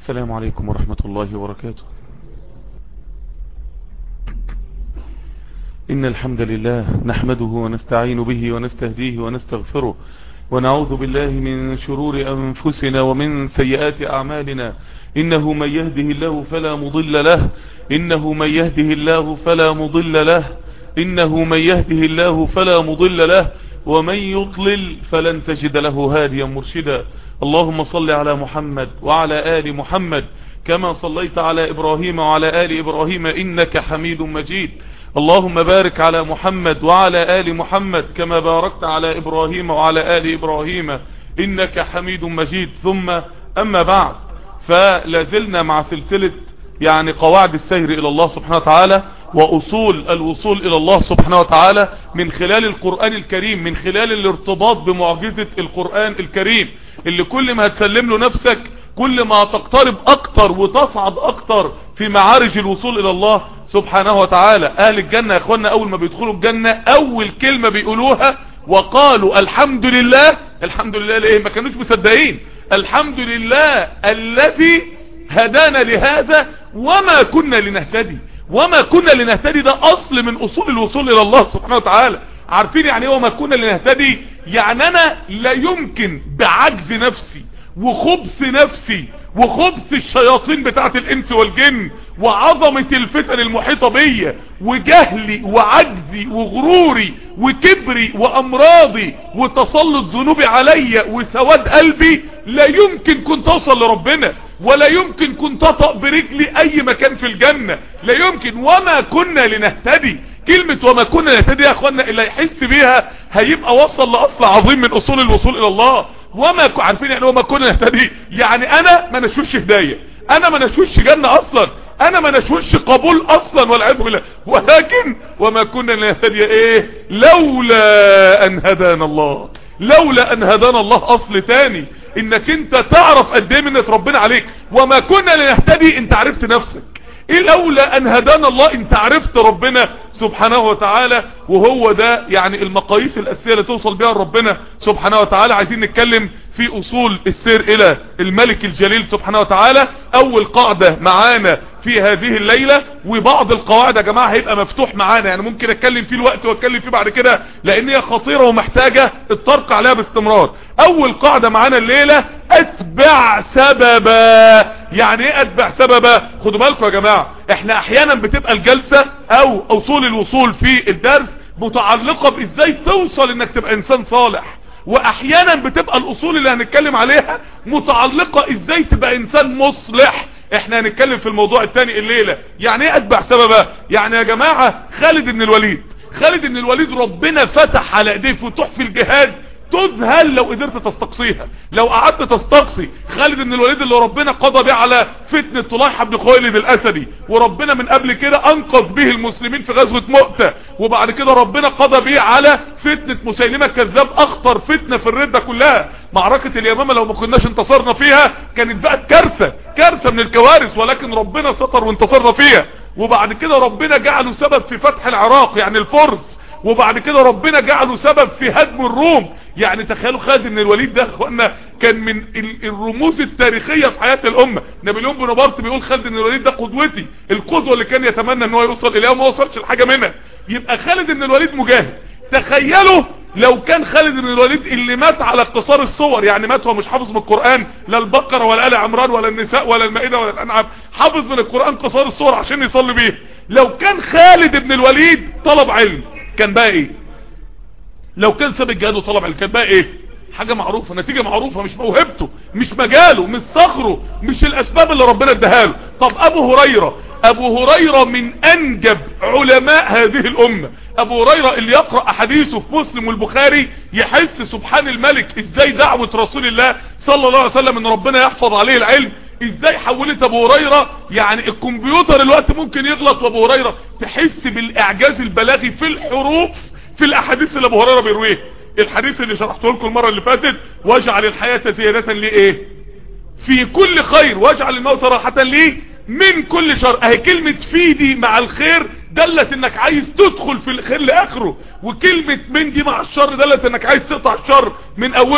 السلام عليكم ورحمة الله وبركاته إن الحمد لله نحمده ونستعين به ونستهديه ونستغفره ونعوذ بالله من شرور أنفسنا ومن سيئات أعمالنا إنه من يهده الله فلا مضل له إنه من يهده الله فلا مضل له إنه من يهده الله فلا مضل له ومن يضلل فلن تجد له هاديا مرشدا اللهم صل على محمد وعلى آل محمد كما صليت على إبراهيم وعلى آل إبراهيم إنك حميد مجيد اللهم بارك على محمد وعلى آل محمد كما باركت على إبراهيم وعلى آل إبراهيم إنك حميد مجيد ثم أما بعد فلازلنا مع سلسلة يعني قواعد السير إلى الله سبحانه وتعالى وأصول الوصول إلى الله سبحانه وتعالى من خلال القرآن الكريم من خلال الارتباط بمعجزة القرآن الكريم اللي كل ما هتسلم له نفسك كل ما تقترب أكتر وتصعد أكتر في معارج الوصول إلى الله سبحانه وتعالى أهل الجنة يا أخوانا أول ما بيدخلوا الجنة أول كلمة بيقولوها وقالوا الحمد لله الحمد لله ليه ما كانوش مصدقين الحمد لله الذي هدانا لهذا وما كنا لنهتدي وما كنا لنهتدي ده اصل من اصول الوصول الى الله سبحانه وتعالى عارفين يعني ايه وما كنا لنهتدي يعني انا لا يمكن بعجز نفسي وخبث نفسي وخبث الشياطين بتاعت الانس والجن وعظمة الفتن المحيطة بيا وجهلي وعجزي وغروري وكبري وامراضي وتسلط ذنوبي عليا وسواد قلبي لا يمكن كنت اوصل لربنا ولا يمكن كنت اطأ برجلي اي مكان في الجنة لا يمكن وما كنا لنهتدي كلمة وما كنا نهتدي يا اخوانا اللي يحس بيها هيبقى وصل لاصل عظيم من اصول الوصول الى الله وما ك... عارفين يعني وما كنا نهتدي يعني انا ما نشوش هداية انا ما نشوش جنة اصلا انا ما نشوش قبول اصلا والعياذ بالله ولكن وما كنا نهتدي ايه لولا ان هدانا الله لولا ان هدانا الله اصل تاني انك انت تعرف قد ايه منة ربنا عليك وما كنا لنهتدي انت عرفت نفسك ايه لولا ان هدانا الله انت عرفت ربنا سبحانه وتعالى وهو ده يعني المقاييس الاساسيه اللي توصل بها لربنا سبحانه وتعالى عايزين نتكلم في اصول السير الى الملك الجليل سبحانه وتعالى اول قاعدة معانا في هذه الليلة وبعض القواعد يا جماعة هيبقى مفتوح معانا يعني ممكن اتكلم فيه الوقت واتكلم فيه بعد كده لان هي خطيرة ومحتاجة الطرق عليها باستمرار اول قاعدة معانا الليلة اتبع سببا يعني ايه اتبع سببا خدوا بالكم يا جماعة احنا احيانا بتبقى الجلسة او اصول الوصول في الدرس متعلقة بازاي توصل انك تبقى انسان صالح واحيانا بتبقى الاصول اللي هنتكلم عليها متعلقة ازاي تبقى انسان مصلح احنا هنتكلم في الموضوع الثاني الليلة يعني ايه اتبع سببا يعني يا جماعة خالد بن الوليد خالد بن الوليد ربنا فتح على ايديه فتوح في الجهاد تذهل لو قدرت تستقصيها لو قعدت تستقصي خالد بن الوليد اللي ربنا قضى به على فتنة طليحة بن خويلد الاسدي وربنا من قبل كده انقذ به المسلمين في غزوة مؤتة وبعد كده ربنا قضى به على فتنة مسيلمة الكذاب اخطر فتنة في الردة كلها معركة اليمامة لو ما كناش انتصرنا فيها كانت بقت كارثة كارثة من الكوارث ولكن ربنا ستر وانتصرنا فيها وبعد كده ربنا جعله سبب في فتح العراق يعني الفرس وبعد كده ربنا جعله سبب في هدم الروم يعني تخيلوا خالد بن الوليد ده اخوانا كان من الرموز التاريخية في حياة الامة نابليون بونابرت بيقول خالد بن الوليد ده قدوتي القدوة اللي كان يتمنى ان هو يوصل اليها وما وصلش لحاجة منها يبقى خالد بن الوليد مجاهد تخيلوا لو كان خالد بن الوليد اللي مات على اقتصار الصور يعني مات هو مش حافظ من القرآن لا البقرة ولا آل عمران ولا النساء ولا المائدة ولا الأنعام حافظ من القرآن قصار الصور عشان يصلي بيه لو كان خالد بن الوليد طلب علم كان بقى ايه لو كان ساب الجهاد وطلب علم كان بقى ايه حاجة معروفة نتيجة معروفة مش موهبته مش مجاله مش صخره مش الاسباب اللي ربنا اداها له طب ابو هريرة ابو هريرة من انجب علماء هذه الامة ابو هريرة اللي يقرأ احاديثه في مسلم والبخاري يحس سبحان الملك ازاي دعوة رسول الله صلى الله عليه وسلم ان ربنا يحفظ عليه العلم ازاي حولت ابو هريرة يعني الكمبيوتر الوقت ممكن يغلط وابو هريرة تحس بالاعجاز البلاغي في الحروف في الاحاديث اللي ابو هريرة بيرويها الحديث اللي شرحته لكم المرة اللي فاتت واجعل الحياة زيادة لايه في كل خير واجعل الموت راحة ليه من كل شر اهي كلمة في دي مع الخير دلت انك عايز تدخل في الخير لاخره وكلمة من دي مع الشر دلت انك عايز تقطع الشر من اوله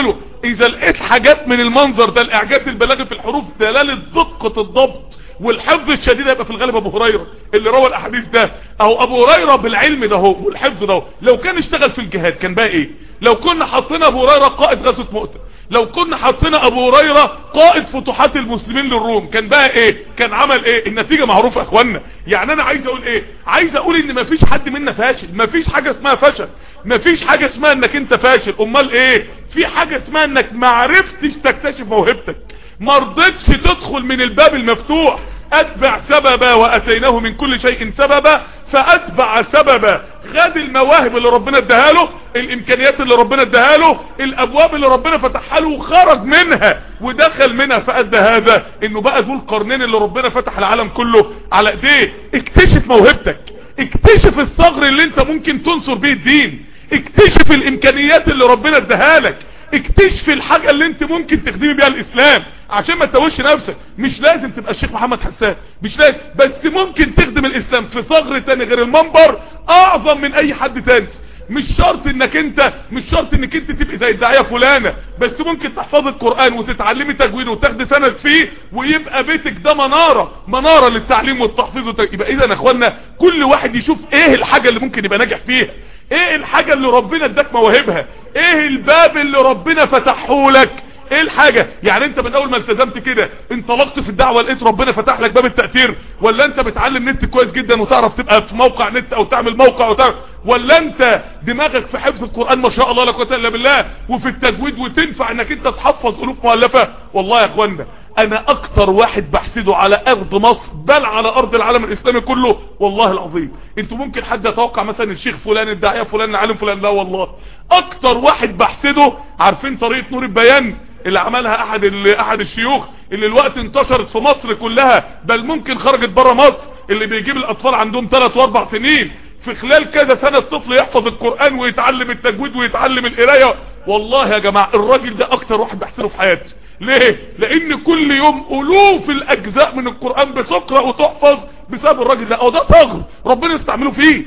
اذا لقيت حاجات من المنظر ده الاعجاز البلاغي في الحروف دلالة دقة الضبط والحفظ الشديد هيبقى في الغالب ابو هريرة اللي روى الاحاديث ده او ابو هريرة بالعلم ده هو والحفظ ده هو لو كان اشتغل في الجهاد كان بقى ايه لو كنا حطينا ابو هريرة قائد غزوة مؤتة لو كنا حطينا ابو هريرة قائد فتوحات المسلمين للروم كان بقى ايه كان عمل ايه النتيجة معروفة يا اخوانا يعني انا عايز اقول ايه عايز اقول ان مفيش حد منا فاشل مفيش حاجة اسمها فشل مفيش حاجة اسمها انك انت فاشل امال ايه في حاجة اسمها انك معرفتش تكتشف موهبتك مرضتش تدخل من الباب المفتوح اتبع سببا واتيناه من كل شيء سببا فاتبع سببا خد المواهب اللي ربنا اداها له الامكانيات اللي ربنا اداها له الابواب اللي ربنا فتحها له وخرج منها ودخل منها فادى هذا انه بقى ذو القرنين اللي ربنا فتح العالم كله على ايديه اكتشف موهبتك اكتشف الثغر اللي انت ممكن تنصر بيه الدين اكتشف الامكانيات اللي ربنا اداها لك اكتشف الحاجة اللي انت ممكن تخدمي بيها الاسلام عشان ما تتوهش نفسك مش لازم تبقى الشيخ محمد حسان مش لازم بس ممكن تخدم الاسلام في ثغر تاني غير المنبر اعظم من اي حد تاني مش شرط انك انت مش شرط انك انت تبقى زي الداعيه فلانه بس ممكن تحفظ القران وتتعلمي تجويد وتاخدي سند فيه ويبقى بيتك ده مناره مناره للتعليم والتحفيظ والت... يبقى اذا يا اخوانا كل واحد يشوف ايه الحاجه اللي ممكن يبقى ناجح فيها ايه الحاجه اللي ربنا اداك مواهبها ايه الباب اللي ربنا فتحه لك ايه الحاجة يعني انت من اول ما التزمت كده انطلقت في الدعوة لقيت ربنا فتح لك باب التأثير ولا انت بتعلم نت كويس جدا وتعرف تبقى في موقع نت او تعمل موقع وتعرف ولا انت دماغك في حفظ القرآن ما شاء الله لا قوه الا بالله وفي التجويد وتنفع انك انت تحفظ الوف مؤلفة والله يا اخوانا انا اكتر واحد بحسده على ارض مصر بل على ارض العالم الاسلامي كله والله العظيم انتوا ممكن حد يتوقع مثلا الشيخ فلان الداعية فلان العالم فلان لا والله اكتر واحد بحسده عارفين طريقة نور البيان اللي عملها احد احد الشيوخ اللي الوقت انتشرت في مصر كلها بل ممكن خرجت بره مصر اللي بيجيب الاطفال عندهم 3 واربع سنين في خلال كذا سنة الطفل يحفظ القرآن ويتعلم التجويد ويتعلم القرايه والله يا جماعة الراجل ده اكتر واحد بحسنه في حياتي ليه لان كل يوم الوف الاجزاء من القرآن بتقرأ وتحفظ بسبب الراجل ده او ده ثغر ربنا يستعمله فيه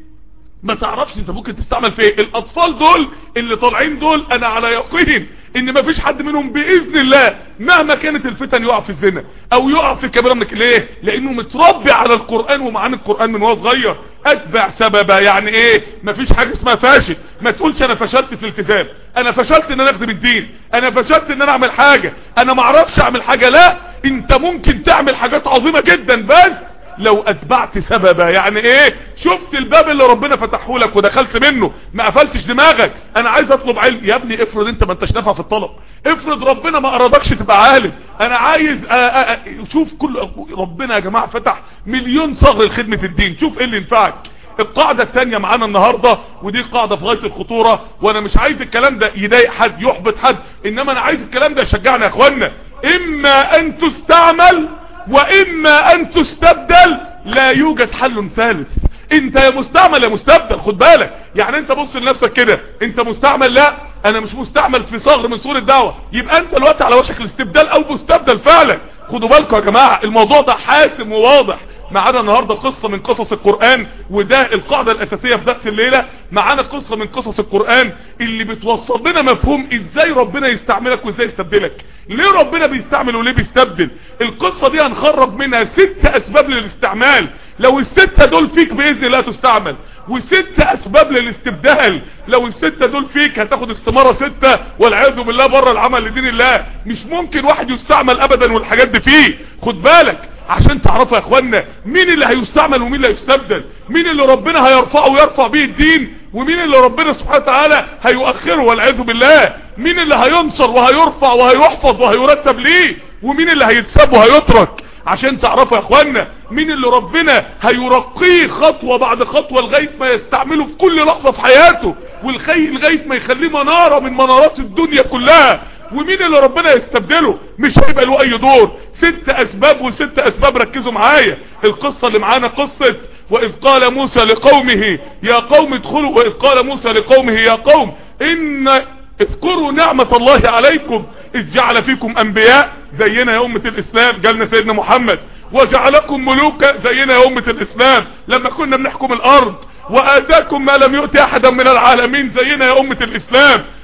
ما تعرفش انت ممكن تستعمل في ايه الاطفال دول اللي طالعين دول انا على يقين ان ما فيش حد منهم باذن الله مهما كانت الفتن يقع في الزنا او يقع في كبيره من ليه لانه متربي على القران ومعاني القران من وهو صغير اتبع سببا يعني ايه ما فيش حاجه اسمها فاشل ما تقولش انا فشلت في الالتزام انا فشلت ان انا اخدم الدين انا فشلت ان انا اعمل حاجه انا ما اعرفش اعمل حاجه لا انت ممكن تعمل حاجات عظيمه جدا بس لو اتبعت سببا يعني ايه شفت الباب اللي ربنا فتحه لك ودخلت منه ما قفلتش دماغك انا عايز اطلب علم يا ابني افرض انت ما انتش نافع في الطلب افرض ربنا ما ارادكش تبقى عالم انا عايز آآ آآ شوف كل ربنا يا جماعه فتح مليون ثغر لخدمه الدين شوف ايه اللي ينفعك القاعدة التانية معانا النهاردة ودي قاعدة في غاية الخطورة وانا مش عايز الكلام ده يضايق حد يحبط حد انما انا عايز الكلام ده يشجعنا يا اخوانا اما ان تستعمل واما ان تستبدل لا يوجد حل ثالث انت يا مستعمل يا مستبدل خد بالك يعني انت بص لنفسك كده انت مستعمل لا انا مش مستعمل في صغر من صور الدعوة يبقى انت الوقت على وشك الاستبدال او مستبدل فعلا خدوا بالكم يا جماعة الموضوع ده حاسم وواضح معانا النهاردة قصة من قصص القرآن وده القاعدة الأساسية في درس الليلة معانا قصة من قصص القرآن اللي بتوصل لنا مفهوم ازاي ربنا يستعملك وازاي يستبدلك ليه ربنا بيستعمل وليه بيستبدل القصة دي هنخرج منها ست أسباب للاستعمال لو الستة دول فيك بإذن الله تستعمل وست أسباب للاستبدال لو الستة دول فيك هتاخد استمارة ستة والعياذ بالله بره العمل لدين الله مش ممكن واحد يستعمل أبدا والحاجات دي فيه خد بالك عشان تعرفوا يا اخوانا مين اللي هيستعمل ومين اللي هيستبدل مين اللي ربنا هيرفعه ويرفع به الدين ومين اللي ربنا سبحانه وتعالى هيؤخره والعياذ بالله مين اللي هينصر وهيرفع وهيحفظ وهيرتب ليه ومين اللي هيتساب وهيترك عشان تعرفوا يا اخوانا مين اللي ربنا هيرقيه خطوة بعد خطوة لغاية ما يستعمله في كل لحظة في حياته والخي لغاية ما يخليه منارة من منارات الدنيا كلها ومين اللي ربنا يستبدله مش هيبقى له اي دور ست اسباب وست اسباب ركزوا معايا القصة اللي معانا قصة واذ قال موسى لقومه يا قوم ادخلوا واذ قال موسى لقومه يا قوم ان اذكروا نعمة الله عليكم اذ جعل فيكم انبياء زينا يا امة الاسلام جالنا سيدنا محمد وجعلكم ملوكا زينا يا امة الاسلام لما كنا بنحكم الارض واتاكم ما لم يؤتي احدا من العالمين زينا يا امة الاسلام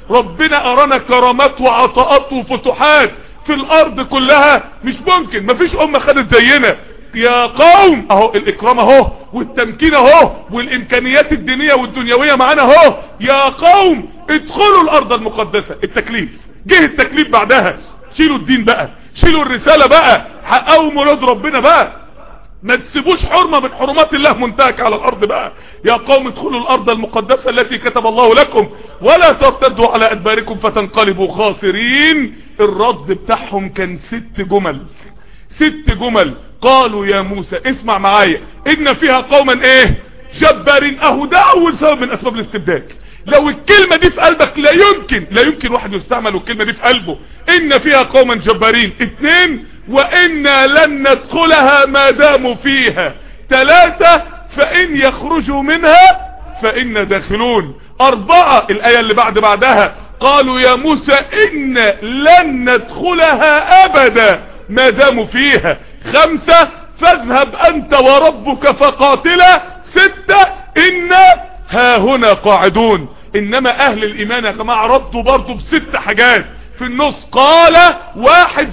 ربنا ارانا كرامات وعطاءات وفتوحات في الارض كلها مش ممكن مفيش امة خدت زينا يا قوم اهو الاكرام اهو والتمكين اهو والامكانيات الدينية والدنيوية معانا اهو يا قوم ادخلوا الارض المقدسة التكليف جه التكليف بعدها شيلوا الدين بقى شيلوا الرسالة بقى حققوا مراد ربنا بقى ما تسيبوش حرمة من حرمات الله منتهك على الارض بقى يا قوم ادخلوا الارض المقدسة التي كتب الله لكم ولا ترتدوا على ادباركم فتنقلبوا خاسرين الرد بتاعهم كان ست جمل ست جمل قالوا يا موسى اسمع معايا ان فيها قوما ايه جبارين اهو ده اول سبب من اسباب الاستبداد لو الكلمة دي في قلبك لا يمكن لا يمكن واحد يستعمل والكلمة دي في قلبه ان فيها قوما جبارين اتنين وانا لن ندخلها ما داموا فيها ثلاثة فان يخرجوا منها فإنا داخلون أربعة الآية اللي بعد بعدها قالوا يا موسى إن لن ندخلها أبدا ما داموا فيها خمسة فاذهب أنت وربك فقاتلا ستة إنا ها هنا قاعدون إنما أهل الإيمان يا جماعة ردوا برضو بست حاجات في النص قال واحد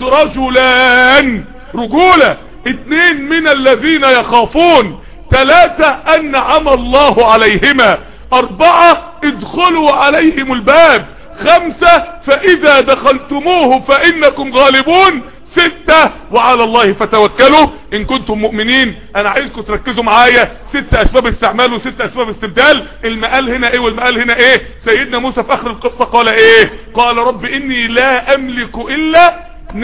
رجلان رجولة اتنين من الذين يخافون ثلاثة أنعم الله عليهما أربعة ادخلوا عليهم الباب خمسة فإذا دخلتموه فإنكم غالبون ستة وعلى الله فتوكلوا إن كنتم مؤمنين أنا عايزكم تركزوا معايا ست أسباب استعمال وست أسباب استبدال المقال هنا إيه والمقال هنا إيه سيدنا موسى في آخر القصة قال إيه قال رب إني لا أملك إلا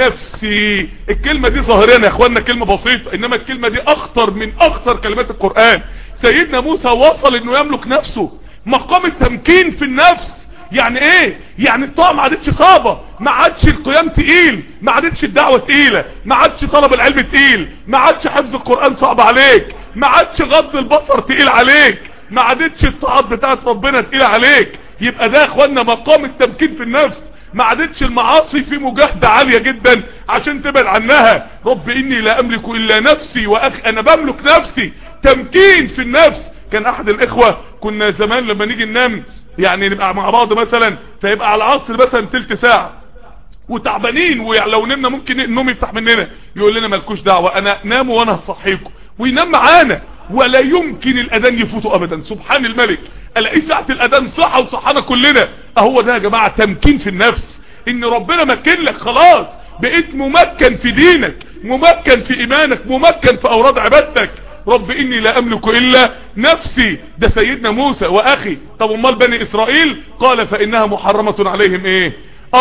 نفسي الكلمة دي ظاهريا يا اخوانا كلمة بسيطة انما الكلمة دي اخطر من اخطر كلمات القرآن سيدنا موسى وصل انه يملك نفسه مقام التمكين في النفس يعني ايه يعني الطاعة ما عادتش صعبة ما عادش القيام تقيل ما عادتش الدعوة تقيلة ما عادش طلب العلم تقيل ما عادش حفظ القرآن صعب عليك ما عادش غض البصر تقيل عليك ما عادتش الطاعات بتاعت ربنا تقيلة عليك يبقى ده يا اخوانا مقام التمكين في النفس ما عادتش المعاصي في مجاهدة عالية جدا عشان تبعد عنها رب اني لا املك الا نفسي واخ انا بملك نفسي تمكين في النفس كان احد الاخوة كنا زمان لما نيجي ننام يعني نبقى مع بعض مثلا فيبقى على العصر مثلا تلت ساعة وتعبانين ولو نمنا ممكن النوم يفتح مننا يقول لنا مالكوش دعوة انا ناموا وانا هصحيكم وينام معانا ولا يمكن الاذان يفوتوا ابدا سبحان الملك الاقي ساعة الاذان صحى وصحانا كلنا اهو ده يا جماعة تمكين في النفس ان ربنا مكن لك خلاص بقيت ممكن في دينك ممكن في ايمانك ممكن في اوراد عبادتك رب اني لا املك الا نفسي ده سيدنا موسى واخي طب امال بني اسرائيل قال فانها محرمة عليهم ايه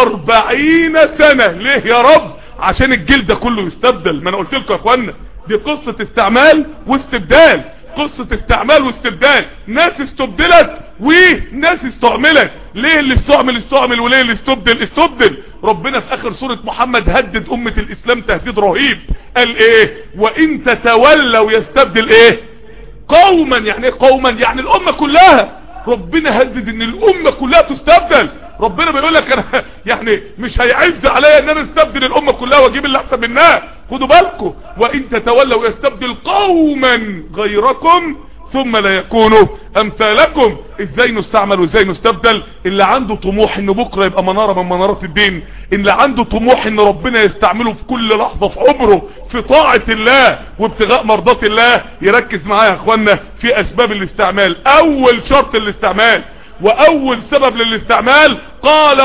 اربعين سنة ليه يا رب عشان الجيل ده كله يستبدل ما انا قلت لكم يا اخوانا دي قصة استعمال واستبدال قصة استعمال واستبدال ناس استبدلت وناس استعملت ليه اللي استعمل استعمل وليه اللي استبدل استبدل ربنا في اخر سورة محمد هدد امة الاسلام تهديد رهيب قال ايه وان تتولوا يستبدل ايه قوما يعني ايه قوما يعني الامة كلها ربنا هدد ان الامة كلها تستبدل ربنا بيقول لك انا يعني مش هيعز عليا ان انا استبدل الامة كلها واجيب اللي احسن منها خدوا بالكم وان تتولوا يستبدل قوما غيركم ثم لا يكونوا امثالكم ازاي نستعمل وازاي نستبدل اللي عنده طموح ان بكره يبقى مناره من منارات الدين اللي عنده طموح ان ربنا يستعمله في كل لحظه في عمره في طاعه الله وابتغاء مرضات الله يركز معايا يا اخوانا في اسباب الاستعمال اول شرط الاستعمال واول سبب للاستعمال قال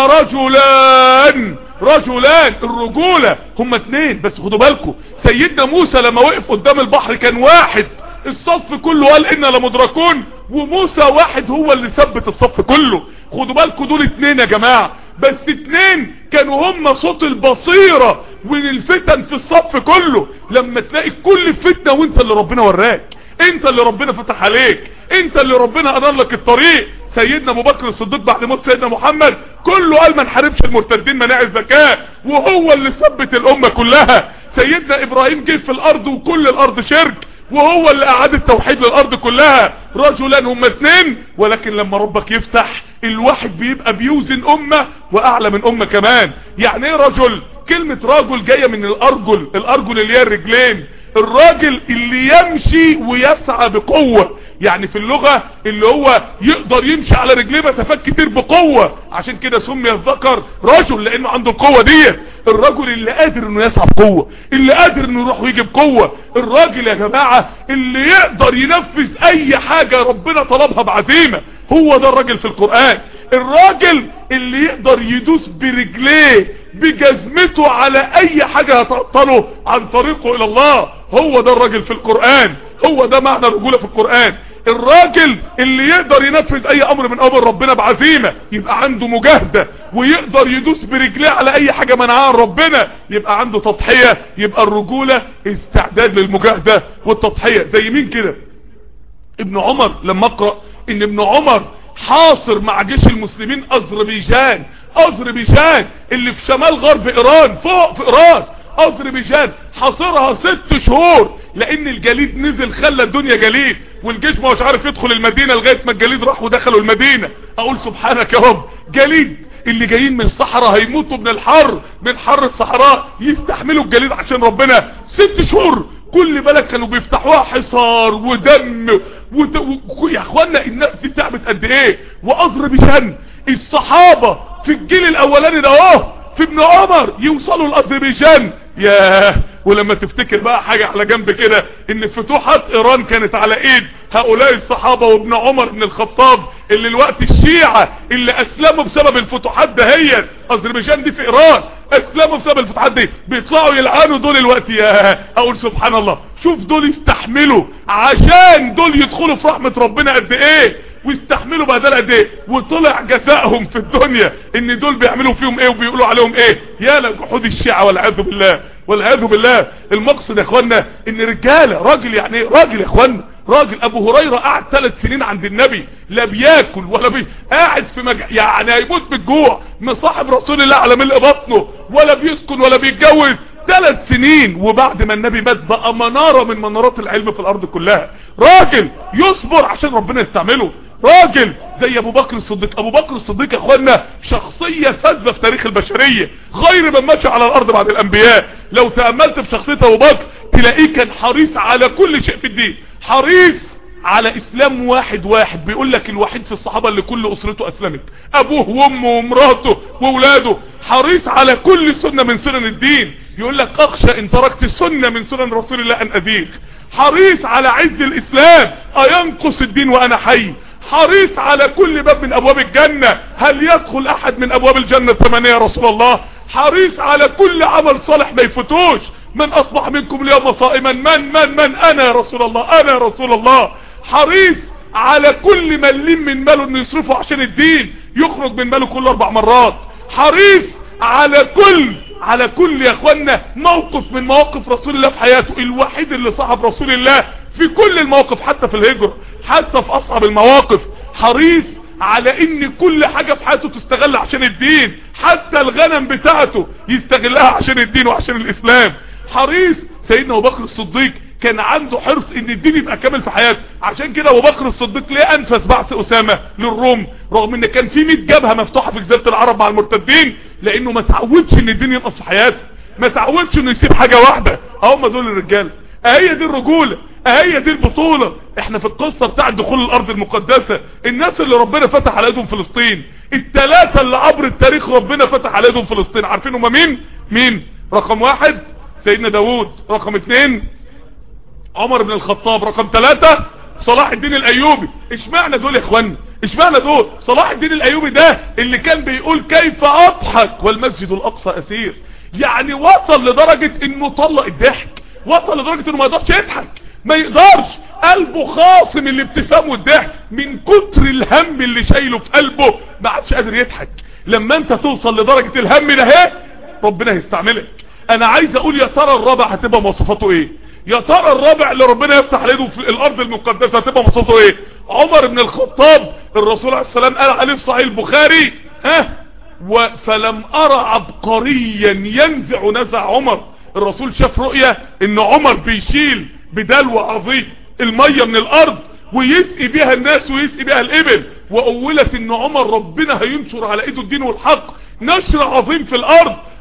رجلان رجلان الرجولة هما اتنين بس خدوا بالكم سيدنا موسى لما وقف قدام البحر كان واحد الصف كله قال انا لمدركون وموسى واحد هو اللي ثبت الصف كله خدوا بالكم دول اتنين يا جماعة بس اتنين كانوا هما صوت البصيرة والفتن في الصف كله لما تلاقي كل فتنة وانت اللي ربنا وراك انت اللي ربنا فتح عليك انت اللي ربنا انار لك الطريق سيدنا ابو بكر الصديق بعد موت سيدنا محمد كله قال ما نحاربش المرتدين مناع الزكاة وهو اللي ثبت الامة كلها سيدنا ابراهيم جه في الارض وكل الارض شرك وهو اللي اعاد التوحيد للارض كلها رجلا هم اثنين ولكن لما ربك يفتح الواحد بيبقى بيوزن امة واعلى من امة كمان يعني ايه رجل كلمة رجل جاية من الارجل الارجل اللي هي الرجلين الراجل اللي يمشي ويسعى بقوة يعني في اللغة اللي هو يقدر يمشي على رجليه مسافات كتير بقوة عشان كده سمي الذكر رجل لانه عنده القوة دي الرجل اللي قادر انه يسعى بقوة اللي قادر انه يروح ويجي بقوة الراجل يا جماعة اللي يقدر ينفذ اي حاجة ربنا طلبها بعزيمة هو ده الراجل في القرآن الراجل اللي يقدر يدوس برجليه بجزمته على اي حاجة هتعطله عن طريقه الى الله هو ده الراجل في القرآن هو ده معنى الرجولة في القرآن الراجل اللي يقدر ينفذ اي امر من امر ربنا بعزيمة يبقى عنده مجاهدة ويقدر يدوس برجليه على اي حاجة منعها ربنا يبقى عنده تضحية يبقى الرجولة استعداد للمجاهدة والتضحية زي مين كده ابن عمر لما اقرأ ان ابن عمر حاصر مع جيش المسلمين اذربيجان اذربيجان اللي في شمال غرب ايران فوق في ايران اذربيجان حاصرها ست شهور لان الجليد نزل خلى الدنيا جليد والجيش ما هوش عارف يدخل المدينة لغاية ما الجليد راح ودخلوا المدينة اقول سبحانك يا رب جليد اللي جايين من الصحراء هيموتوا من الحر من حر الصحراء يستحملوا الجليد عشان ربنا ست شهور كل بلد كانوا بيفتحوها حصار ودم ود... و... يا اخوانا الناس دي تعبت قد ايه واذربيجان الصحابة في الجيل الاولاني ده اهو في ابن عمر يوصلوا لاذربيجان ياه ولما تفتكر بقى حاجة على جنب كده ان فتوحات ايران كانت على ايد هؤلاء الصحابة وابن عمر بن الخطاب اللي الوقت الشيعة اللي اسلموا بسبب الفتوحات دهيت اذربيجان دي في ايران اسلموا بسبب الفتوحات دي بيطلعوا يلعنوا دول الوقت يا اقول سبحان الله شوف دول يستحملوا عشان دول يدخلوا في رحمة ربنا قد ايه ويستحملوا بهدل قد ايه وطلع جزائهم في الدنيا ان دول بيعملوا فيهم ايه وبيقولوا عليهم ايه يا لجحود الشيعة والعياذ بالله والعياذ بالله المقصد يا اخوانا ان رجاله راجل يعني ايه راجل يا اخوانا راجل ابو هريرة قعد ثلاث سنين عند النبي لا بياكل ولا بي قاعد في مج... يعني هيموت بالجوع مصاحب رسول الله على ملء بطنه ولا بيسكن ولا بيتجوز ثلاث سنين وبعد ما النبي مات بقى منارة من منارات العلم في الارض كلها راجل يصبر عشان ربنا يستعمله راجل زي ابو بكر الصديق ابو بكر الصديق يا اخوانا شخصية فذة في تاريخ البشرية غير من ماشي على الارض بعد الانبياء لو تأملت في شخصية ابو بكر تلاقيه كان حريص على كل شيء في الدين حريص على اسلام واحد واحد بيقول لك الوحيد في الصحابة اللي كل اسرته اسلمت ابوه وامه ومراته واولاده حريص على كل سنة من سنن الدين يقول لك اخشى ان تركت سنة من سنن رسول الله ان اذيك حريص على عز الاسلام اينقص الدين وانا حي حريص على كل باب من ابواب الجنة هل يدخل احد من ابواب الجنة الثمانية يا رسول الله حريص على كل عمل صالح ما يفوتوش من اصبح منكم اليوم صائما من من من انا يا رسول الله انا يا رسول الله حريص على كل مليم من ماله انه يصرفه عشان الدين يخرج من ماله كل اربع مرات حريص على كل على كل يا اخوانا موقف من مواقف رسول الله في حياته الوحيد اللي صاحب رسول الله في كل المواقف حتى في الهجرة حتى في اصعب المواقف حريص على ان كل حاجة في حياته تستغل عشان الدين حتى الغنم بتاعته يستغلها عشان الدين وعشان الاسلام حريص سيدنا ابو بكر الصديق كان عنده حرص ان الدين يبقى كامل في حياته عشان كده ابو بكر الصديق ليه انفذ بعث اسامه للروم رغم ان كان في 100 جبهه مفتوحه في جزيره العرب مع المرتدين لانه ما تعودش ان الدين ينقص في حياته ما تعودش انه يسيب حاجه واحده هم دول الرجاله هي دي الرجوله هي دي البطولة احنا في القصة بتاع دخول الارض المقدسة الناس اللي ربنا فتح على ايدهم فلسطين التلاتة اللي عبر التاريخ ربنا فتح على ايدهم فلسطين عارفين هما مين مين رقم واحد سيدنا داوود رقم اتنين عمر بن الخطاب رقم ثلاثة صلاح الدين الايوبي اشمعنى دول يا اخوانا اشمعنى دول صلاح الدين الايوبي ده اللي كان بيقول كيف اضحك والمسجد الاقصى اسير يعني وصل لدرجة انه طلق الضحك وصل لدرجة انه ما يقدرش يضحك ما يقدرش قلبه خاصم الابتسام والضحك من كتر الهم اللي شايله في قلبه ما عادش قادر يضحك لما انت توصل لدرجة الهم ده اهي ربنا هيستعملك انا عايز اقول يا ترى الرابع هتبقى مواصفاته ايه يا ترى الرابع اللي ربنا يفتح عليه في الارض المقدسة هتبقى مواصفاته ايه عمر بن الخطاب الرسول عليه السلام قال عليه في صحيح البخاري ها فلم ارى عبقريا ينزع نزع عمر الرسول شاف رؤية ان عمر بيشيل بدلو عظيم المية من الارض ويسقي بيها الناس ويسقي بيها الابل واولت ان عمر ربنا هينشر على ايده الدين والحق نشر عظيم في الارض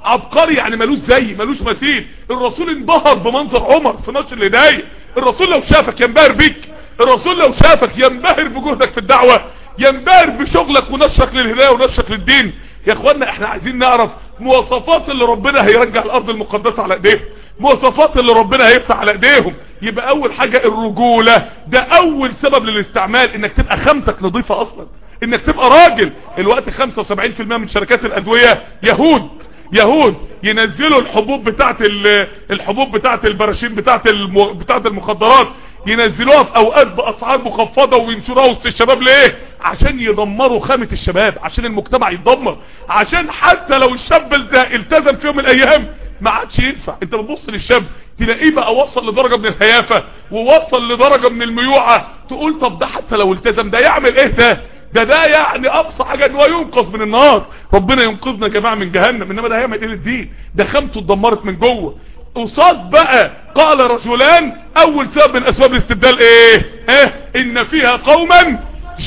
عبقري يعني ملوش زي ملوش مثيل الرسول انبهر بمنظر عمر في نشر الهدايه الرسول لو شافك ينبهر بيك الرسول لو شافك ينبهر بجهدك في الدعوه ينبهر بشغلك ونشرك للهدايه ونشرك للدين يا اخوانا احنا عايزين نعرف مواصفات اللي ربنا هيرجع الارض المقدسه على ايديهم مواصفات اللي ربنا هيفتح على ايديهم يبقى اول حاجه الرجوله ده اول سبب للاستعمال انك تبقى خامتك نظيفه اصلا انك تبقى راجل الوقت 75% من شركات الادويه يهود يهود ينزلوا الحبوب بتاعت الحبوب بتاعت البراشيم بتاعت الم... بتاعت المخدرات ينزلوها في اوقات باسعار مخفضه وينشروها وسط الشباب ليه عشان يدمروا خامه الشباب عشان المجتمع يتدمر عشان حتى لو الشاب ده التزم في يوم من الايام ما عادش ينفع انت بتبص للشاب تلاقيه بقى وصل لدرجه من الهيافه ووصل لدرجه من الميوعه تقول طب ده حتى لو التزم ده يعمل ايه ده ده ده يعني اقصى حاجه ان هو ينقذ من النار ربنا ينقذنا يا جماعه من جهنم انما ده هيعمل ايه للدين ده خامته اتدمرت من جوه قصاد بقى قال رجلان اول سبب من اسباب الاستبدال ايه ايه ان فيها قوما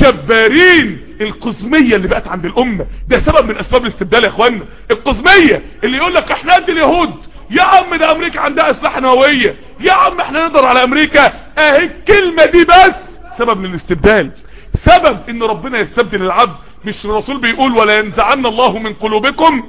جبارين القزمية اللي بقت عند الامة ده سبب من اسباب الاستبدال يا اخوانا القزمية اللي يقول لك احنا قد اليهود يا عم ده امريكا عندها اسلحة نووية يا عم احنا نقدر على امريكا اهي الكلمة دي بس سبب للاستبدال سبب ان ربنا يستبدل العبد مش الرسول بيقول ولا ينزعن الله من قلوبكم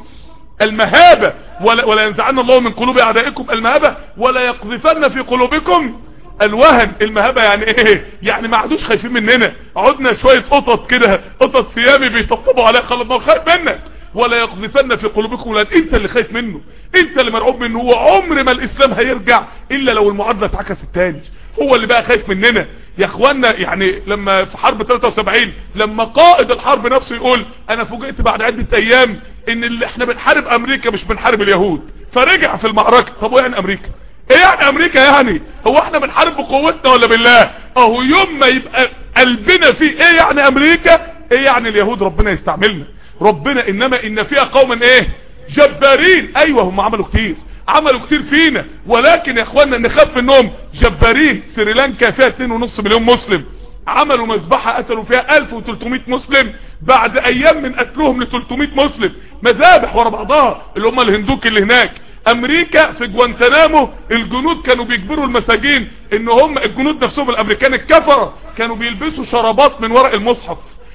المهابة ولا, ولا ينزعن الله من قلوب اعدائكم المهابة ولا يقذفن في قلوبكم الوهن المهابة يعني ايه يعني ما عادوش خايفين مننا عدنا شوية قطط كده قطط ثيابي بيطبطبوا عليها خلط ما خايف منك ولا يقذفن في قلوبكم لان انت اللي خايف منه انت اللي مرعوب منه هو عمر ما الاسلام هيرجع الا لو المعادله اتعكست تاني هو اللي بقى خايف مننا يا اخوانا يعني لما في حرب 73 لما قائد الحرب نفسه يقول انا فوجئت بعد عده ايام ان اللي احنا بنحارب امريكا مش بنحارب اليهود فرجع في المعركه طب وايه يعني امريكا ايه يعني امريكا يعني هو احنا بنحارب بقوتنا ولا بالله اهو يوم ما يبقى قلبنا فيه ايه يعني امريكا ايه يعني اليهود ربنا يستعملنا ربنا انما ان فيها قوما ايه جبارين ايوه هم عملوا كتير عملوا كتير فينا ولكن يا اخوانا نخاف منهم جبارين سريلانكا فيها 2.5 مليون مسلم عملوا مذبحة قتلوا فيها 1300 مسلم بعد ايام من قتلهم ل 300 مسلم مذابح ورا بعضها اللي هم الهندوك اللي هناك امريكا في جوانتنامو الجنود كانوا بيجبروا المساجين ان هم الجنود نفسهم الامريكان الكفرة كانوا بيلبسوا شرابات من ورق المصحف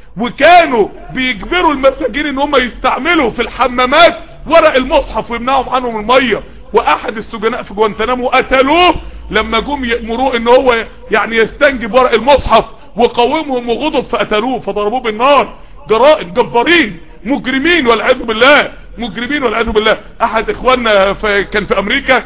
وكانوا بيجبروا المساجين ان هم يستعملوا في الحمامات ورق المصحف ويمنعهم عنهم المية واحد السجناء في جوانتنامو قتلوه لما جم يأمروه ان هو يعني يستنجب ورق المصحف وقاومهم وغضب فقتلوه فضربوه بالنار جرائم جبارين مجرمين والعياذ بالله مجرمين والعياذ بالله احد اخواننا كان في امريكا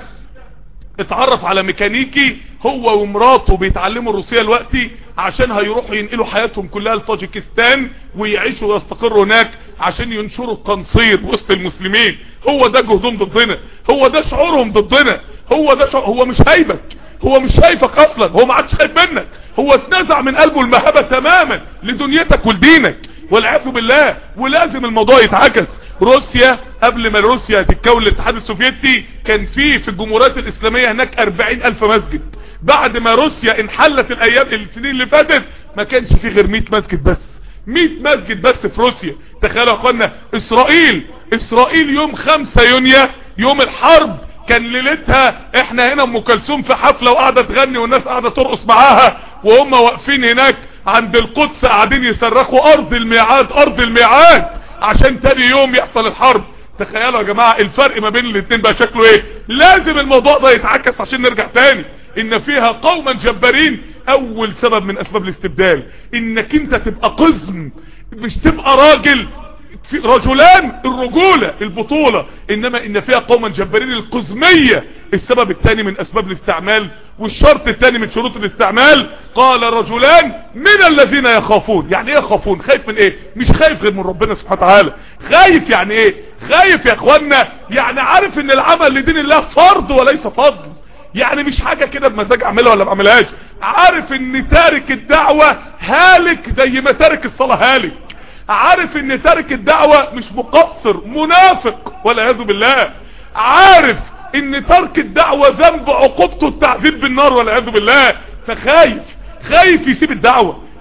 اتعرف على ميكانيكي هو ومراته بيتعلموا الروسية دلوقتي عشان هيروحوا ينقلوا حياتهم كلها لطاجيكستان ويعيشوا ويستقروا هناك عشان ينشروا التنصير وسط المسلمين هو ده جهدهم ضدنا هو ده شعورهم ضدنا هو ده شعور هو مش هايبك هو مش شايفك اصلا هو ما عادش خايف منك هو اتنزع من قلبه المهابة تماما لدنيتك ولدينك والعياذ بالله ولازم الموضوع يتعكس روسيا قبل ما روسيا تتكون الاتحاد السوفيتي كان في في الجمهوريات الاسلامية هناك 40 الف مسجد بعد ما روسيا انحلت الايام السنين اللي فاتت ما كانش في غير 100 مسجد بس 100 مسجد بس في روسيا تخيلوا يا اخوانا اسرائيل اسرائيل يوم 5 يونيو يوم الحرب كان ليلتها احنا هنا ام كلثوم في حفله وقاعده تغني والناس قاعده ترقص معاها وهم واقفين هناك عند القدس قاعدين يصرخوا ارض الميعاد ارض الميعاد عشان تاني يوم يحصل الحرب تخيلوا يا جماعة الفرق ما بين الاتنين بقى شكله ايه لازم الموضوع ده يتعكس عشان نرجع تاني ان فيها قوما جبارين اول سبب من اسباب الاستبدال انك انت تبقى قزم مش تبقى راجل في رجلان الرجولة البطولة انما ان فيها قوما جبارين القزمية السبب الثاني من اسباب الاستعمال والشرط الثاني من شروط الاستعمال قال رجلان من الذين يخافون يعني ايه يخافون خايف من ايه مش خايف غير من ربنا سبحانه وتعالى خايف يعني ايه خايف يا اخوانا يعني عارف ان العمل لدين الله فرض وليس فضل يعني مش حاجة كده بمزاج اعملها ولا ما اعملهاش عارف ان تارك الدعوة هالك زي ما تارك الصلاة هالك عارف ان تارك الدعوة مش مقصر منافق والعياذ بالله عارف ان ترك الدعوة ذنب عقوبته التعذيب بالنار والعياذ بالله فخايف خايف يسيب الدعوة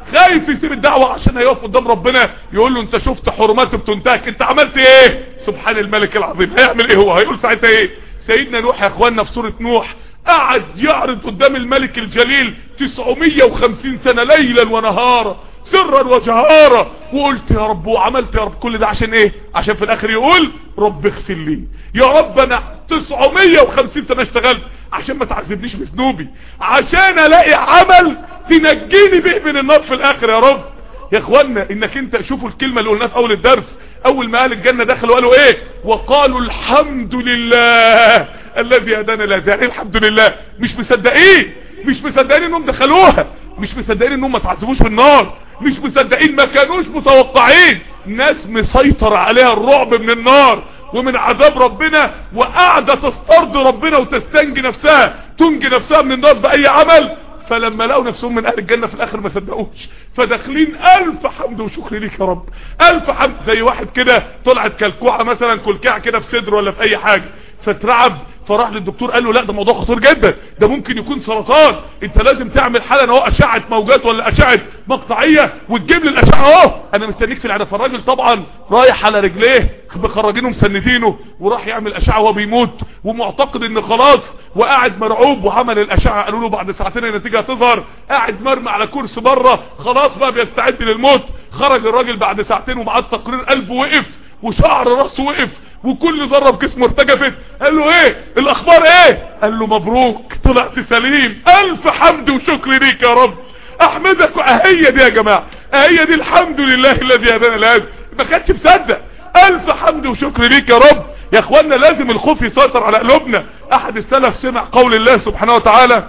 خايف يسيب الدعوة عشان هيقف قدام ربنا يقول له انت شفت حرمات بتنتهك انت عملت ايه سبحان الملك العظيم هيعمل ايه هو هيقول ساعتها ايه سيدنا نوح يا اخواننا في سورة نوح قعد يعرض قدام الملك الجليل 950 سنة ليلا ونهارا سرا وجهارا وقلت يا رب وعملت يا رب كل ده عشان ايه عشان في الاخر يقول رب اغفر لي يا رب انا 950 سنة اشتغلت عشان ما تعذبنيش بذنوبي عشان الاقي عمل تنجيني به من النار في الاخر يا رب يا اخوانا انك انت شوفوا الكلمة اللي قلناها في اول الدرس اول ما اهل الجنة دخلوا قالوا ايه وقالوا الحمد لله الذي هدانا لهذا يعني الحمد لله مش مصدقين مش مصدقين انهم دخلوها مش مصدقين انهم ما تعذبوش بالنار مش مصدقين ما كانوش متوقعين ناس مسيطر عليها الرعب من النار ومن عذاب ربنا وقاعدة تسترضي ربنا وتستنجي نفسها تنجي نفسها من النار بأي عمل فلما لقوا نفسهم من اهل الجنة في الاخر ما صدقوش فداخلين الف حمد وشكر ليك يا رب الف حمد زي واحد كده طلعت كلكوعة مثلا كلكعة كده في صدره ولا في اي حاجة فترعب فراح للدكتور قال له لا ده موضوع خطير جدا ده ممكن يكون سرطان انت لازم تعمل حاله اهو اشعه موجات ولا اشعه مقطعيه وتجيب لي الاشعه اهو انا مستنيك في العياده فالراجل طبعا رايح على رجليه مخرجينه مسندينه وراح يعمل اشعه وهو بيموت ومعتقد ان خلاص وقاعد مرعوب وعمل الاشعه قالوا له بعد ساعتين النتيجه هتظهر قاعد مرمى على كرسي بره خلاص بقى بيستعد للموت خرج الراجل بعد ساعتين ومعاه تقرير قلبه وقف وشعر راسه وقف وكل ذره في جسمه ارتجفت قال له ايه الاخبار ايه قال له مبروك طلعت سليم الف حمد وشكر ليك يا رب احمدك اهي دي يا جماعه اهي دي الحمد لله الذي هدانا لهذا ما كانش مصدق الف حمد وشكر ليك يا رب يا اخوانا لازم الخوف يسيطر على قلوبنا احد السلف سمع قول الله سبحانه وتعالى